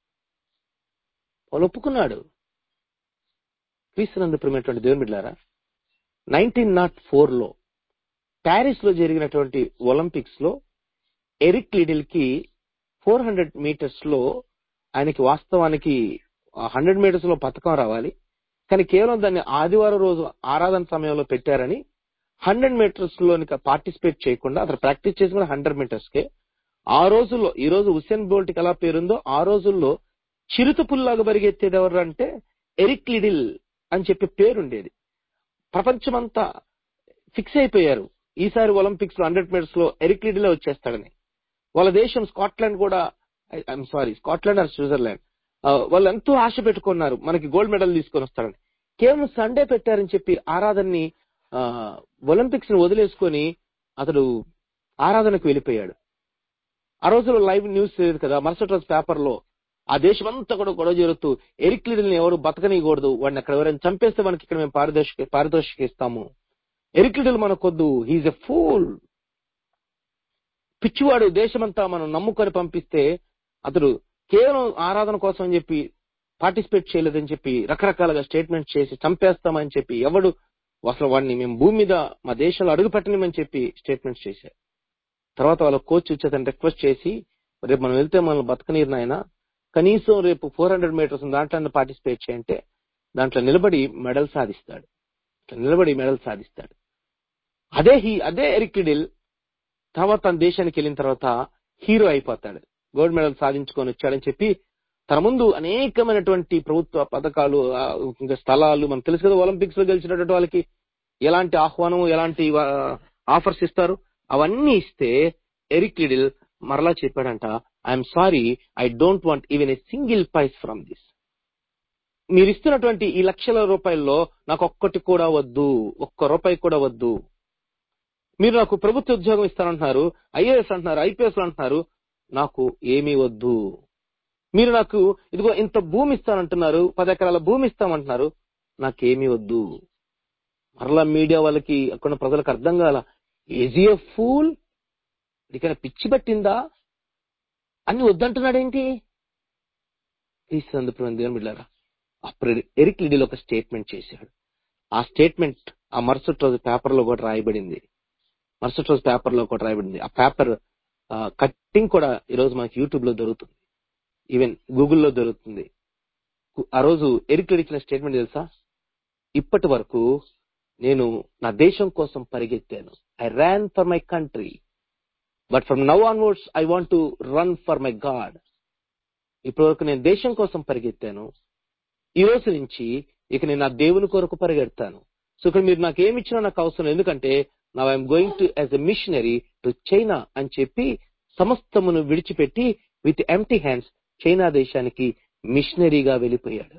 వాళ్ళు ఒప్పుకున్నాడు క్రీస్తునందు ప్రియమైనటువంటి దేవుని బిడ్డారా నైన్టీన్ నాట్ ఫోర్ లో ప్యారిస్ లో జరిగినటువంటి ఒలింపిక్స్ లో ఎరిక్ లిడిల్ కి ఫోర్ హండ్రెడ్ మీటర్స్ లో ఆయనకి వాస్తవానికి హండ్రెడ్ మీటర్స్ లో పథకం రావాలి కానీ కేవలం దాన్ని ఆదివారం రోజు ఆరాధన సమయంలో పెట్టారని హండ్రెడ్ మీటర్స్ లోని పార్టిసిపేట్ చేయకుండా అతను ప్రాక్టీస్ చేసి కూడా హండ్రెడ్ మీటర్స్ కే ఆ రోజుల్లో ఈ రోజు హుసేన్ బోల్ట్ కి ఎలా పేరుందో ఆ రోజుల్లో చిరుత పుల్లాగా పరిగెత్తేది ఎవరు అంటే ఎరిక్ లిడిల్ అని చెప్పి పేరుండేది ప్రపంచమంతా ఫిక్స్ అయిపోయారు ఈసారి ఒలింపిక్స్ లో హండ్రెడ్ మీటర్స్ లో ఎరిక్ లిడిలే వచ్చేస్తాడని వాళ్ళ దేశం స్కాట్లాండ్ కూడా I'm sorry Scotland or Switzerland వాళ్ళు ఎంతో ఆశ పెట్టుకున్నారు మనకి గోల్డ్ మెడల్ తీసుకొని వస్తారని కేవలం సండే పెట్టారని చెప్పి ఆరాధనని ఒలింపిక్స్ ని వదిలేసుకొని అతడు ఆరాధనకు వెళ్ళిపోయాడు ఆ రోజులో లైవ్ న్యూస్ లేదు కదా మరుసటి రోజు పేపర్ లో ఆ దేశం అంతా కూడా గొడవ జరుగుతూ ఎరిక్ లిడిల్ని ఎవరు బతకనీయకూడదు వాడిని అక్కడ ఎవరైనా చంపేస్తే మనకి ఇక్కడ మేము పారితోషిక పారితోషిక ఇస్తాము ఎరిక్ లిడిల్ మనకొద్దు హీజ్ ఎ ఫూల్ పిచ్చివాడు దేశమంతా మనం నమ్ముకొని పంపిస్తే అతడు కేవలం ఆరాధన కోసం అని చెప్పి పార్టిసిపేట్ చేయలేదని చెప్పి రకరకాలుగా స్టేట్మెంట్ చేసి చంపేస్తామని చెప్పి ఎవడు అసలు వాడిని మేము భూమి మీద మా దేశంలో అడుగు పెట్టనిమని చెప్పి స్టేట్మెంట్స్ చేశారు తర్వాత వాళ్ళ కోచ్ వచ్చి అతను రిక్వెస్ట్ చేసి రేపు మనం వెళ్తే మనల్ని బతకనీరు నాయన కనీసం రేపు ఫోర్ హండ్రెడ్ మీటర్స్ దాంట్లో పార్టిసిపేట్ చేయంటే దాంట్లో నిలబడి మెడల్ సాధిస్తాడు నిలబడి మెడల్ సాధిస్తాడు అదే హీ అదే ఎరిక్డిల్ తర్వాత తన దేశానికి వెళ్ళిన తర్వాత హీరో అయిపోతాడు గోల్డ్ మెడల్ సాధించుకొని వచ్చాడని చెప్పి తన ముందు అనేకమైనటువంటి ప్రభుత్వ పథకాలు ఇంకా స్థలాలు మనకు తెలుసు కదా ఒలింపిక్స్ లో గెలిచినటువంటి వాళ్ళకి ఎలాంటి ఆహ్వానం ఎలాంటి ఆఫర్స్ ఇస్తారు అవన్నీ ఇస్తే ఎరిక్ లిడిల్ మరలా చెప్పాడంట I'm sorry I don't want even a single pice from this మీరు ఇస్తున్నటువంటి ఈ లక్షల రూపాయల్లో నాకు ఒక్కటి కూడా వద్దు ఒక్క రూపాయి కూడా వద్దు మీరు నాకు ప్రభుత్వ ఉద్యోగం ఇస్తానంటున్నారు ఐఏఎస్ అంటున్నారు ఐపీఎస్ అంటున్నారు నాకు ఏమీ వద్దు మీరు నాకు ఇదిగో ఇంత భూమి ఇస్తానంటున్నారు పది ఎకరాల భూమి ఇస్తామంటున్నారు నాకేమీ వద్దు మరలా మీడియా వాళ్ళకి అక్కడ ప్రజలకు అర్థం కాల ఈజీ ఎ ఫూల్ ఇదికైనా పిచ్చి పట్టిందా అన్ని వద్దంటున్నాడేంటి తీసుకుందుకు దేవుని బిడ్డారా అప్పుడు ఎరిక్ లిడిల్ ఒక స్టేట్మెంట్ చేశాడు ఆ స్టేట్మెంట్ ఆ మరుసటి రోజు పేపర్ లో కూడా రాయబడింది మరుసటి రోజు పేపర్ లో కూడా రాయబడింది ఆ పేపర్ కట్టింగ్ కూడా ఈ రోజు మనకి యూట్యూబ్ లో దొరుకుతుంది ఈవెన్ గూగుల్లో దొరుకుతుంది ఆ రోజు ఎరిక్ ఇచ్చిన స్టేట్మెంట్ తెలుసా ఇప్పటి వరకు నేను నా దేశం కోసం పరిగెత్తాను I ran for my country but from now onwards I want to run for my God ఇప్పటి వరకు నేను దేశం కోసం పరిగెత్తాను ఈ రోజు నుంచి ఇక నేను నా దేవుని కొరకు పరిగెడతాను సో ఇక్కడ మీరు నాకు ఏమి ఇచ్చినా నాకు అవసరం ఎందుకంటే నా I'm going to as a missionary to China అని చెప్పి సమస్తమును విడిచిపెట్టి విత్ ఎంటీ హ్యాండ్స్ చైనా దేశానికి మిషనరీగా వెళ్ళిపోయాడు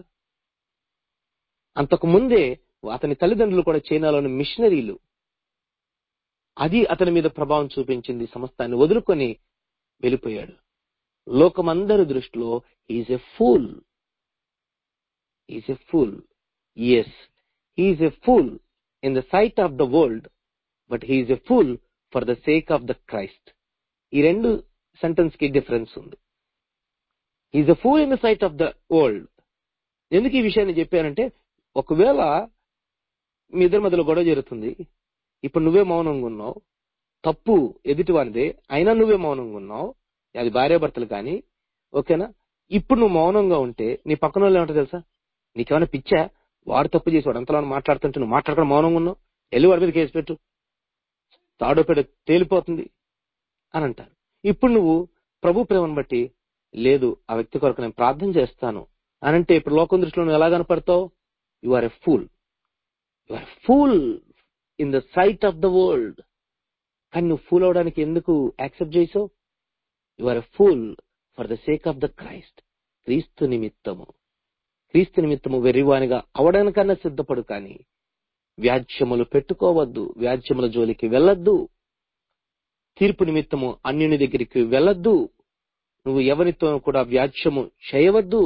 అంతకు ముందే అతని తల్లిదండ్రులు కూడా చైనాలోని మిషనరీలు అది అతని మీద ప్రభావం చూపించింది సమస్తాన్ని వదులుకొని వెళ్ళిపోయాడు లోకమందరి దృష్టిలో is a fool is a fool yes he is a fool in the sight of the world but he is a fool for the sake of the Christ ఈ రెండు సెంటెన్స్ కి డిఫరెన్స్ ఉంది is a fool in the sight of the world ఎందుకు ఈ విషయాన్ని చెప్పానంటే ఒకవేళ మీ ఇద్దరి మధ్యలో గొడవ జరుగుతుంది ఇప్పుడు నువ్వే మౌనంగా ఉన్నావు తప్పు ఎదుటివానిదే అయినా నువ్వే మౌనంగా ఉన్నావు అది భార్యాభర్తలు కానీ ఓకేనా ఇప్పుడు నువ్వు మౌనంగా ఉంటే నీ పక్కన వాళ్ళు ఏమంటారు తెలుసా నీకేమైనా పిచ్చా వాడు తప్పు చేసి వాడు అంతలో మాట్లాడుతుంటే నువ్వు మాట్లాడకుండా మౌనంగా ఉన్నావు వెళ్ళి వాడి మీద కేసు పెట్టు తాడో పెడ తేలిపోతుంది అని అంటారు ఇప్పుడు నువ్వు ప్రభు ప్రేమను బట్టి లేదు ఆ వ్యక్తి కొరకు నేను ప్రార్థన చేస్తాను అని అంటే ఇప్పుడు లోకం దృష్టిలో నువ్వు ఎలా కనపడతావు you are a fool you are fool in the sight of the world కానీ నువ్వు ఫూల్ అవడానికి ఎందుకు యాక్సెప్ట్ చేసావు you are a fool for the sake of the Christ క్రీస్తు నిమిత్తము క్రీస్తు నిమిత్తము వెర్రివానిగా అవడానికన్నా సిద్ధపడు కానీ వ్యాజ్యములు పెట్టుకోవద్దు వ్యాజ్యముల జోలికి వెళ్ళొద్దు తీర్పు నిమిత్తము అన్యుని దగ్గరికి వెళ్ళొద్దు నువ్వు ఎవరితో కూడా వ్యాజ్యము చేయవద్దు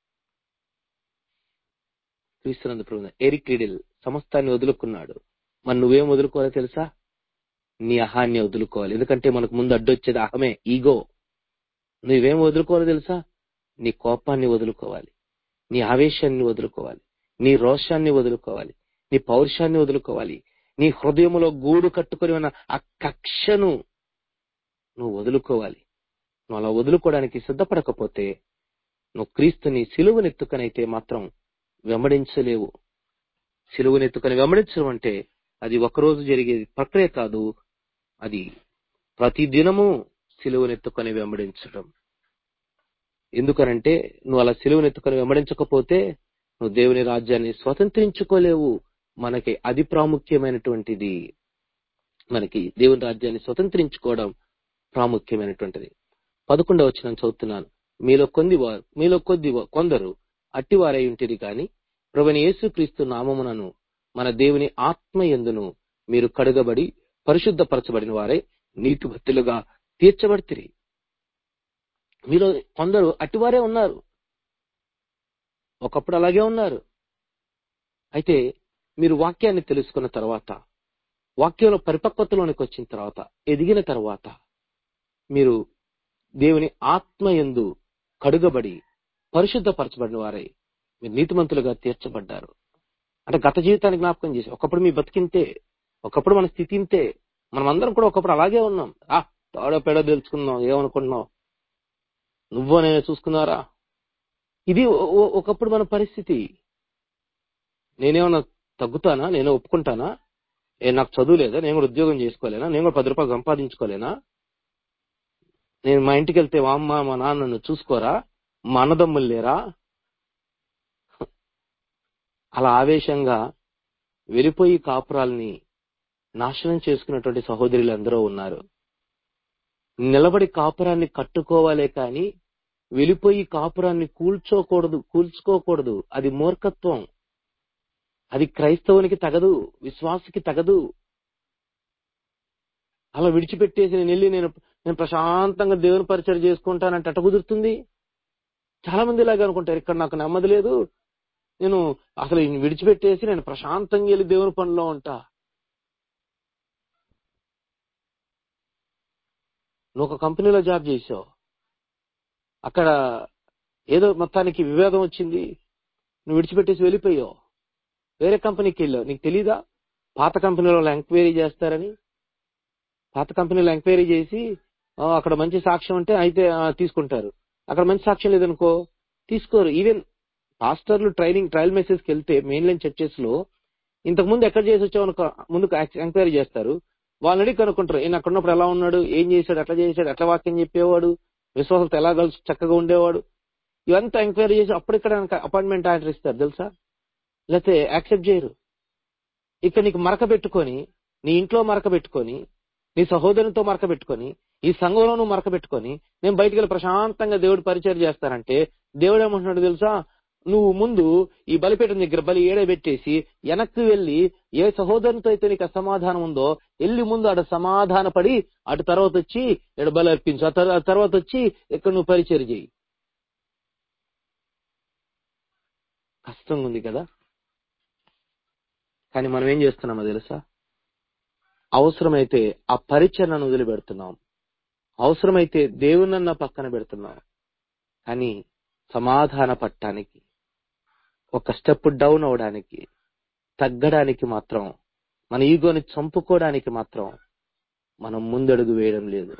క్రీస్తునందు ప్రభు ఎరిక్ క్రీడిల్ సమస్తాన్ని వదులుకున్నాడు మరి నువ్వేం వదులుకోవాలో తెలుసా నీ అహాన్ని వదులుకోవాలి ఎందుకంటే మనకు ముందు అడ్డొచ్చేది అహమే ఈగో నువ్వేం వదులుకోవాలో తెలుసా నీ కోపాన్ని వదులుకోవాలి నీ ఆవేశాన్ని వదులుకోవాలి నీ రోషాన్ని వదులుకోవాలి నీ పౌరుషాన్ని వదులుకోవాలి నీ హృదయములో గూడు కట్టుకొని ఉన్న ఆ కక్షను నువ్వు వదులుకోవాలి నువ్వు అలా వదులుకోవడానికి సిద్ధపడకపోతే నువ్వు క్రీస్తుని సిలువనెత్తుకనైతే మాత్రం వెంబడించలేవు సిలువనెత్తుకొని వెంబడించడం అంటే అది ఒకరోజు జరిగే ప్రక్రియ కాదు అది ప్రతి దినము సిలువనెత్తుకొని వెంబడించడం ఎందుకనంటే నువ్వు అలా సిలువనెత్తుకొని వెంబడించకపోతే నువ్వు దేవుని రాజ్యాన్ని స్వతంత్రించుకోలేవు మనకి అది ప్రాముఖ్యమైనటువంటిది మనకి దేవుని రాజ్యాన్ని స్వతంత్రించుకోవడం ప్రాముఖ్యమైనటువంటిది పదకొండవ వచ్చిన చదువుతున్నాను మీలో కొంది వారు మీలో కొద్ది వా- కొందరు అట్టివారై ఉంటిరి కాని ప్రభుని యేసుక్రీస్తు నామమునను మన దేవుని ఆత్మ ఎందును మీరు కడుగబడి పరిశుద్ధపరచబడిన వారై నీతిభక్తులుగా తీర్చబడితిరి మీలో కొందరు అట్టివారే ఉన్నారు ఒకప్పుడు అలాగే ఉన్నారు అయితే మీరు వాక్యాన్ని తెలుసుకున్న తర్వాత వాక్యంలో పరిపక్వతలోనికి వచ్చిన తర్వాత ఎదిగిన తర్వాత మీరు దేవుని ఆత్మ యందు కడుగబడి పరిశుద్ధపరచబడిన వారై మీరు నీతిమంతులుగా తీర్చబడ్డారు అంటే గత జీవితాన్ని జ్ఞాపకం చేసి ఒకప్పుడు మీ బతికింతే ఒకప్పుడు మన స్థితి ఇంతే మనం అందరం కూడా ఒకప్పుడు అలాగే ఉన్నాం ఆ తాడో పెడో తెలుసుకుందాం ఏమనుకుంటున్నావు నువ్వో నేను చూసుకున్నారా ఇది ఓ- ఓ- ఒకప్పుడు మన పరిస్థితి నేనేమన్నా తగ్గుతానా నేను ఒప్పుకుంటానా ఏ నాకు చదువు లేదా నేను కూడా ఉద్యోగం చేసుకోలేనా నేను కూడా పది రూపాయలు సంపాదించుకోలేనా నేను మా ఇంటికి వెళ్తే మా అమ్మ మా నాన్న నన్ను చూసుకోరా మా అన్నదమ్ములు లేరా అలా ఆవేశంగా వెళ్ళిపోయి కాపురాల్ని నాశనం చేసుకున్నటువంటి సహోదరులు అందరూ ఉన్నారు నిలబడి కాపురాన్ని కట్టుకోవాలే కాని వెళ్ళిపోయి కాపురాన్ని కూల్చోకూడదు కూల్చుకోకూడదు అది మూర్ఖత్వం అది క్రైస్తవునికి తగదు విశ్వాసకి తగదు అలా విడిచిపెట్టేసి నేను వెళ్ళి నేను నేను ప్రశాంతంగా దేవుని పరిచయం చేసుకుంటానంటే అట్ట కుదురుతుంది చాలా మంది ఇలాగ అనుకుంటారు ఇక్కడ నాకు నెమ్మది లేదు నేను అసలు ఈయన్ని విడిచిపెట్టేసి నేను ప్రశాంతంగా వెళ్ళి దేవుని పనిలో ఉంటా నువ్వు ఒక కంపెనీలో జాబ్ చేసావు అక్కడ ఏదో మొత్తానికి వివాదం వచ్చింది నువ్వు విడిచిపెట్టేసి వెళ్ళిపోయావు వేరే కంపెనీకి వెళ్ళావు నీకు తెలీదా పాత కంపెనీలో ఎంక్వైరీ చేస్తారని పాత కంపెనీలో ఎంక్వైరీ చేసి ఆ, అక్కడ మంచి సాక్ష్యం అంటే అయితే ఆ, తీసుకుంటారు అక్కడ మంచి సాక్ష్యం లేదనుకో తీసుకోరు ఈవెన్ పాస్టర్లు ట్రైనింగ్ ట్రయల్ మెసేజ్ కి వెళ్తే మెయిన్ లైన్ చర్చెస్ లో ఇంతకు ముందు ఎక్కడ చేసి వచ్చావు అనుకో ముందుకు ఎంక్వైరీ చేస్తారు వాళ్ళని అడిగి కనుక్కుంటారు ఈయన అక్కడ ఉన్నప్పుడు ఎలా ఉన్నాడు ఏం చేశాడు ఎట్లా చేశాడు ఎట్లా వాక్యం చెప్పేవాడు విశ్వాసంతో ఎలా కలిసి చక్కగా ఉండేవాడు ఇవంతా ఎంక్వైరీ చేసి అప్పుడు ఇక్కడ అపాయింట్మెంట్ ఆర్డర్ ఇస్తారు తెలుసా లేకపోతే యాక్సెప్ట్ చేయరు ఇక్కడ నీకు మరక పెట్టుకొని నీ ఇంట్లో మరక పెట్టుకొని నీ సహోదరునితో మరక పెట్టుకొని ఈ సంఘంలోనూ మరక పెట్టుకొని నేను బయటికి వెళ్ళి ప్రశాంతంగా దేవుడు పరిచయం చేస్తానంటే దేవుడు ఏమంటున్నాడు తెలుసా నువ్వు ముందు ఈ బలిపీఠం దగ్గర బలి ఏడే పెట్టేసి వెనక్కి వెళ్ళి ఏ సహోదరునితో అయితే నీకు అసమాధానం ఉందో వెళ్ళి ముందు ఆడ సమాధాన పడి అటు తర్వాత వచ్చి ఇక్కడ బలి అర్పించు ఆ తర్వా- ఆ తర్వాత వచ్చి ఇక్కడ నువ్వు పరిచయం చేయి కష్టంగా ఉంది కదా కానీ మనం ఏం చేస్తున్నామో తెలుసా అవసరమైతే ఆ పరిచయను వదిలిపెడుతున్నాం అవసరమైతే దేవునన్న పక్కన పెడుతున్నాం కానీ సమాధాన పట్టానికి ఒక స్టెప్ డౌన్ అవడానికి తగ్గడానికి మాత్రం మన ఈగోని చంపుకోవడానికి మాత్రం మనం ముందడుగు వేయడం లేదు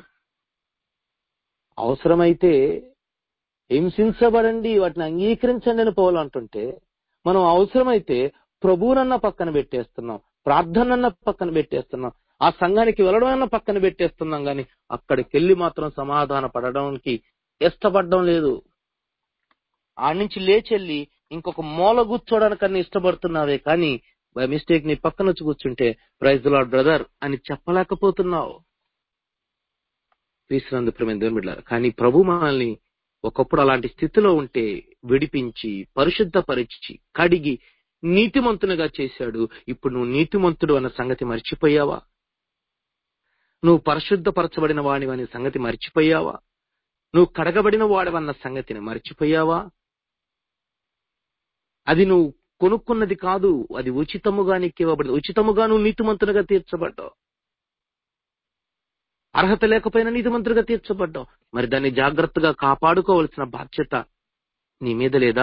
అవసరమైతే హింసించబడండి వాటిని అంగీకరించండి అని పౌలు అంటుంటే మనం అవసరమైతే ప్రభువునన్న పక్కన పెట్టేస్తున్నాం ప్రార్థనన్న పక్కన పెట్టేస్తున్నాం ఆ సంఘానికి వెళ్ళడం అన్న పక్కన పెట్టేస్తున్నాం గాని అక్కడికి వెళ్ళి మాత్రం సమాధాన పడడానికి ఇష్టపడడం లేదు ఆ నుంచి లేచెళ్ళి ఇంకొక మూల కూర్చోడానికన్నా ఇష్టపడుతున్నావే కానీ బై మిస్టేక్ నీ పక్కన వచ్చి కూర్చుంటే ప్రైజ్ లాడ్ బ్రదర్ అని చెప్పలేకపోతున్నావు క్రీస్తునందు ప్రేమ దేవుని బిడ్డలారా. కానీ ప్రభు మనల్ని ఒకప్పుడు అలాంటి స్థితిలో ఉంటే విడిపించి పరిశుద్ధపరిచి కడిగి నీతిమంతునిగా చేశాడు ఇప్పుడు నువ్వు నీతిమంతుడు అన్న సంగతి మర్చిపోయావా నువ్వు పరిశుద్ధపరచబడిన వాడివనే సంగతి మర్చిపోయావా నువ్వు కడగబడిన వాడివన్న సంగతిని మర్చిపోయావా అది నువ్వు కొనుక్కున్నది కాదు అది ఉచితముగా నీకు ఇవ్వబడింది ఉచితముగా నువ్వు నీతిమంతునిగా తీర్చబడ్డావు అర్హత లేకపోయినా నీతిమంతుడిగా తీర్చబడ్డావు మరి దాన్ని జాగ్రత్తగా కాపాడుకోవలసిన బాధ్యత నీ మీద లేదా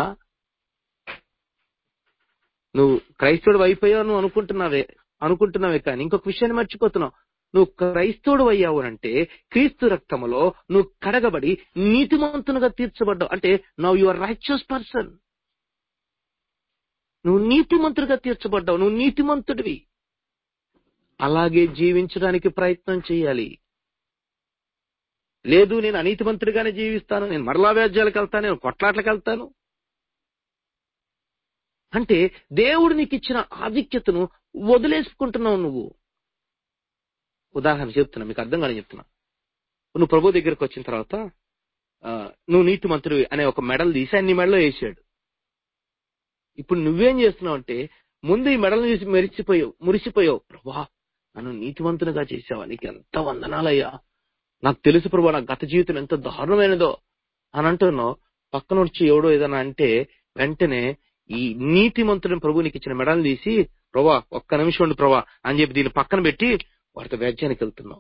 నువ్వు క్రైస్తవుడు అయిపోయావు నువ్వు అనుకుంటున్నావే అనుకుంటున్నావే కానీ ఇంకొక విషయాన్ని మర్చిపోతున్నావు నువ్వు క్రైస్తవుడు అయ్యావు అంటే క్రీస్తు రక్తములో నువ్వు కడగబడి నీతిమంతునిగా తీర్చబడ్డావు అంటే నవ్ యువర్ రైచియస్ పర్సన్ నువ్వు నీతిమంతుడిగా తీర్చబడ్డావు నువ్వు నీతిమంతుడివి అలాగే జీవించడానికి ప్రయత్నం చేయాలి లేదు నేను అనీతిమంతుడిగానే జీవిస్తాను నేను మరలా వ్యాజ్యాలకు వెళ్తాను నేను కొట్లాట్లకు వెళ్తాను అంటే దేవుడు నీకు ఇచ్చిన ఆధిక్యతను వదిలేసుకుంటున్నావు నువ్వు ఉదాహరణ చెప్తున్నా మీకు అర్థం కాని చెప్తున్నా నువ్వు ప్రభు దగ్గరకు వచ్చిన తర్వాత ఆ, నువ్వు నీతిమంతుడివి అనే ఒక మెడల్ తీసి అన్ని మెడలో వేసాడు ఇప్పుడు నువ్వేం చేస్తున్నావు అంటే ముందు ఈ మెడల్ చూసి మెరిచిపోయావు మురిసిపోయావు ప్రభా నన్ను నీతివంతునిగా చేసావా నీకు ఎంత వందనాలయ్యా నాకు తెలుసు ప్రభా నా గత జీవితం ఎంత దారుణమైనదో అని అంటున్నావు పక్కన వచ్చి ఎవడో ఏదైనా అంటే వెంటనే ఈ నీతిమంతుడిని ప్రభు నీకు ఇచ్చిన మెడల్ని తీసి ప్రభా ఒక్క నిమిషం ఉండి ప్రభా అని చెప్పి దీన్ని పక్కన పెట్టి వాడితో వ్యాజ్యానికి వెళ్తున్నావు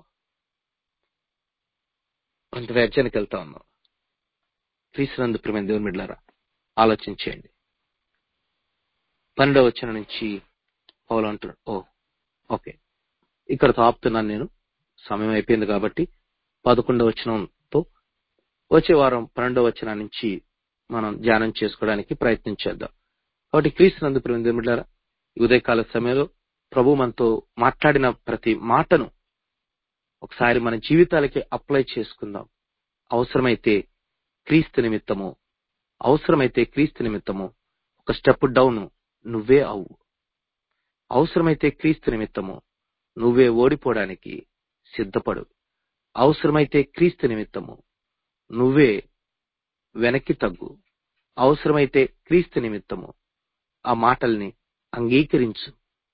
అంత వ్యాజ్యానికి వెళ్తా ఉన్నావు క్రీస్తునందు ప్రేమ దేవుని మిడ్లారా ఆలోచించేయండి పన్నెండవ వచ్చిన నుంచి పౌలు అంటున్నాడు ఓ ఓకే ఇక్కడ ఆపుతున్నాను నేను సమయం అయిపోయింది కాబట్టి పదకొండవ వచనంతో వచ్చే వారం పన్నెండవ వచనం నుంచి మనం ధ్యానం చేసుకోవడానికి ప్రయత్నం చేద్దాం కాబట్టి క్రీస్తునందు ప్రేమ దేవులారా ఈ ఉదయకాల సమయంలో ప్రభు మనతో మాట్లాడిన ప్రతి మాటను ఒకసారి మన జీవితాలకి అప్లై చేసుకుందాం అవసరమైతే క్రీస్తు నిమిత్తము అవసరమైతే క్రీస్తు నిమిత్తము ఒక స్టెప్ డౌన్ నువ్వే అవు అవసరమైతే క్రీస్తు నిమిత్తము నువ్వే ఓడిపోవడానికి సిద్ధపడు అవసరమైతే క్రీస్తు నిమిత్తము నువ్వే వెనక్కి తగ్గు అవసరమైతే క్రీస్తు నిమిత్తము ఆ మాటల్ని అంగీకరించు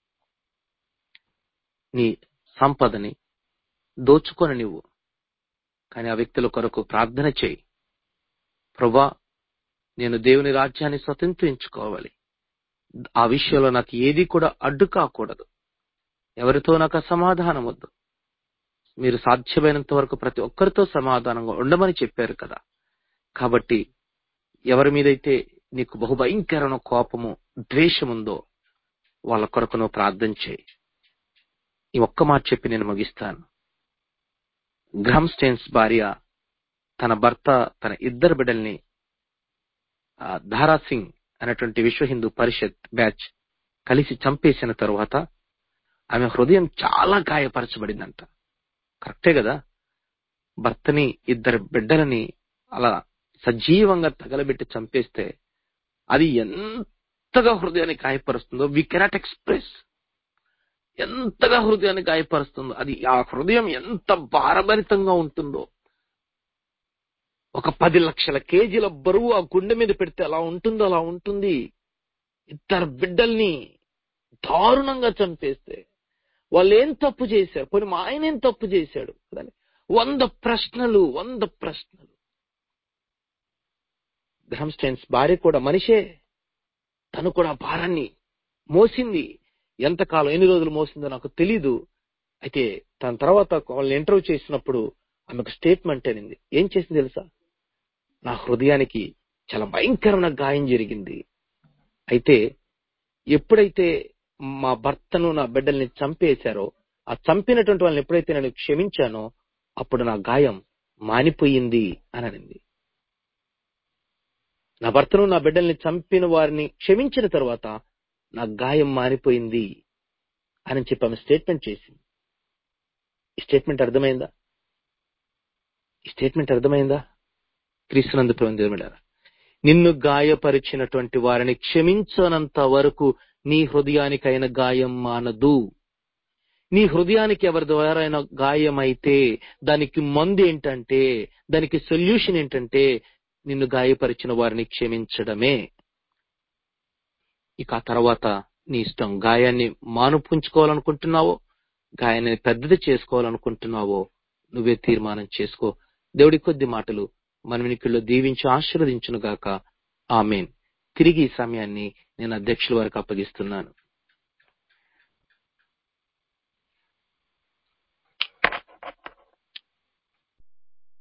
నీ సంపదని దోచుకొని నువ్వు కానీ ఆ వ్యక్తుల కొరకు ప్రార్థన చేయి ప్రభా నేను దేవుని రాజ్యాన్ని స్వతంత్రించుకోవాలి ఆ విషయంలో నాకు ఏది కూడా అడ్డు కాకూడదు ఎవరితో నాకు అసమాధానం వద్దు మీరు సాధ్యమైనంత వరకు ప్రతి ఒక్కరితో సమాధానంగా ఉండమని చెప్పారు కదా కాబట్టి ఎవరి మీదైతే నీకు బహుభయంకరమైన కోపము ద్వేషముందో వాళ్ళ కొరకు నువ్వు ప్రార్థన చేయి ఈ ఒక్క మాట చెప్పి నేను ముగిస్తాను గ్రహం స్టెయిన్స్ భార్య తన భర్త తన ఇద్దరు బిడ్డల్ని ఆ, ధారా సింగ్ అనేటువంటి విశ్వ హిందూ పరిషత్ బ్యాచ్ కలిసి చంపేసిన తరువాత ఆమె హృదయం చాలా గాయపరచబడిందంట కరెక్టే కదా భర్తని ఇద్దరు బిడ్డలని అలా సజీవంగా తగలబెట్టి చంపేస్తే అది ఎంతగా హృదయాన్ని గాయపరుస్తుందో వి కెనాట్ ఎక్స్ప్రెస్ ఎంతగా హృదయాన్ని గాయపరుస్తుందో అది ఆ హృదయం ఎంత భారభరితంగా ఉంటుందో ఒక పది లక్షల కేజీల బరువు ఆ గుండె మీద పెడితే అలా ఉంటుందో అలా ఉంటుంది ఇద్దరు బిడ్డల్ని దారుణంగా చంపేస్తే వాళ్ళు ఏం తప్పు చేశారు పోనీ మా ఆయన ఏం తప్పు చేశాడు కదండి వంద ప్రశ్నలు వంద ప్రశ్నలు గ్రహంస్టైన్స్ భార్య కూడా మనిషే తను కూడా భారాన్ని మోసింది ఎంతకాలం ఎన్ని రోజులు మోసిందో నాకు తెలీదు అయితే తన తర్వాత వాళ్ళని ఇంటర్వ్యూ చేసినప్పుడు ఆమెకు స్టేట్మెంట్ అనింది ఏం చేసింది తెలుసా నా హృదయానికి చాలా భయంకరమైన గాయం జరిగింది అయితే ఎప్పుడైతే మా భర్తను నా బిడ్డల్ని చంపేశారో ఆ చంపినటువంటి వాళ్ళని ఎప్పుడైతే నేను క్షమించానో అప్పుడు నా గాయం మానిపోయింది అని అనింది నా భర్తను నా బిడ్డల్ని చంపిన వారిని క్షమించిన తర్వాత నా గాయం మానిపోయింది అని చెప్పి ఆమె స్టేట్మెంట్ చేసింది ఈ స్టేట్మెంట్ అర్థమైందా ఈ స్టేట్మెంట్ అర్థమైందా క్రీస్తునందు ప్రభుత్వం నిన్ను గాయపరిచినటువంటి వారిని క్షమించనంత వరకు నీ హృదయానికైన గాయం మానదు నీ హృదయానికి ఎవరి ద్వారా గాయమైతే దానికి మందు ఏంటంటే దానికి సొల్యూషన్ ఏంటంటే నిన్ను గాయపరిచిన వారిని క్షమించడమే ఇక ఆ తర్వాత నీ ఇష్టం గాయాన్ని మానుపుంచుకోవాలనుకుంటున్నావో గాయాన్ని పెద్దది చేసుకోవాలనుకుంటున్నావో నువ్వే తీర్మానం చేసుకో దేవుడి కొద్ది మాటలు మన వినికిల్లో దీవించి ఆశీర్వదించును గాక ఆమెన్ తిరిగి ఈ సమయాన్ని నేను అధ్యక్షుల వారికి అప్పగిస్తున్నాను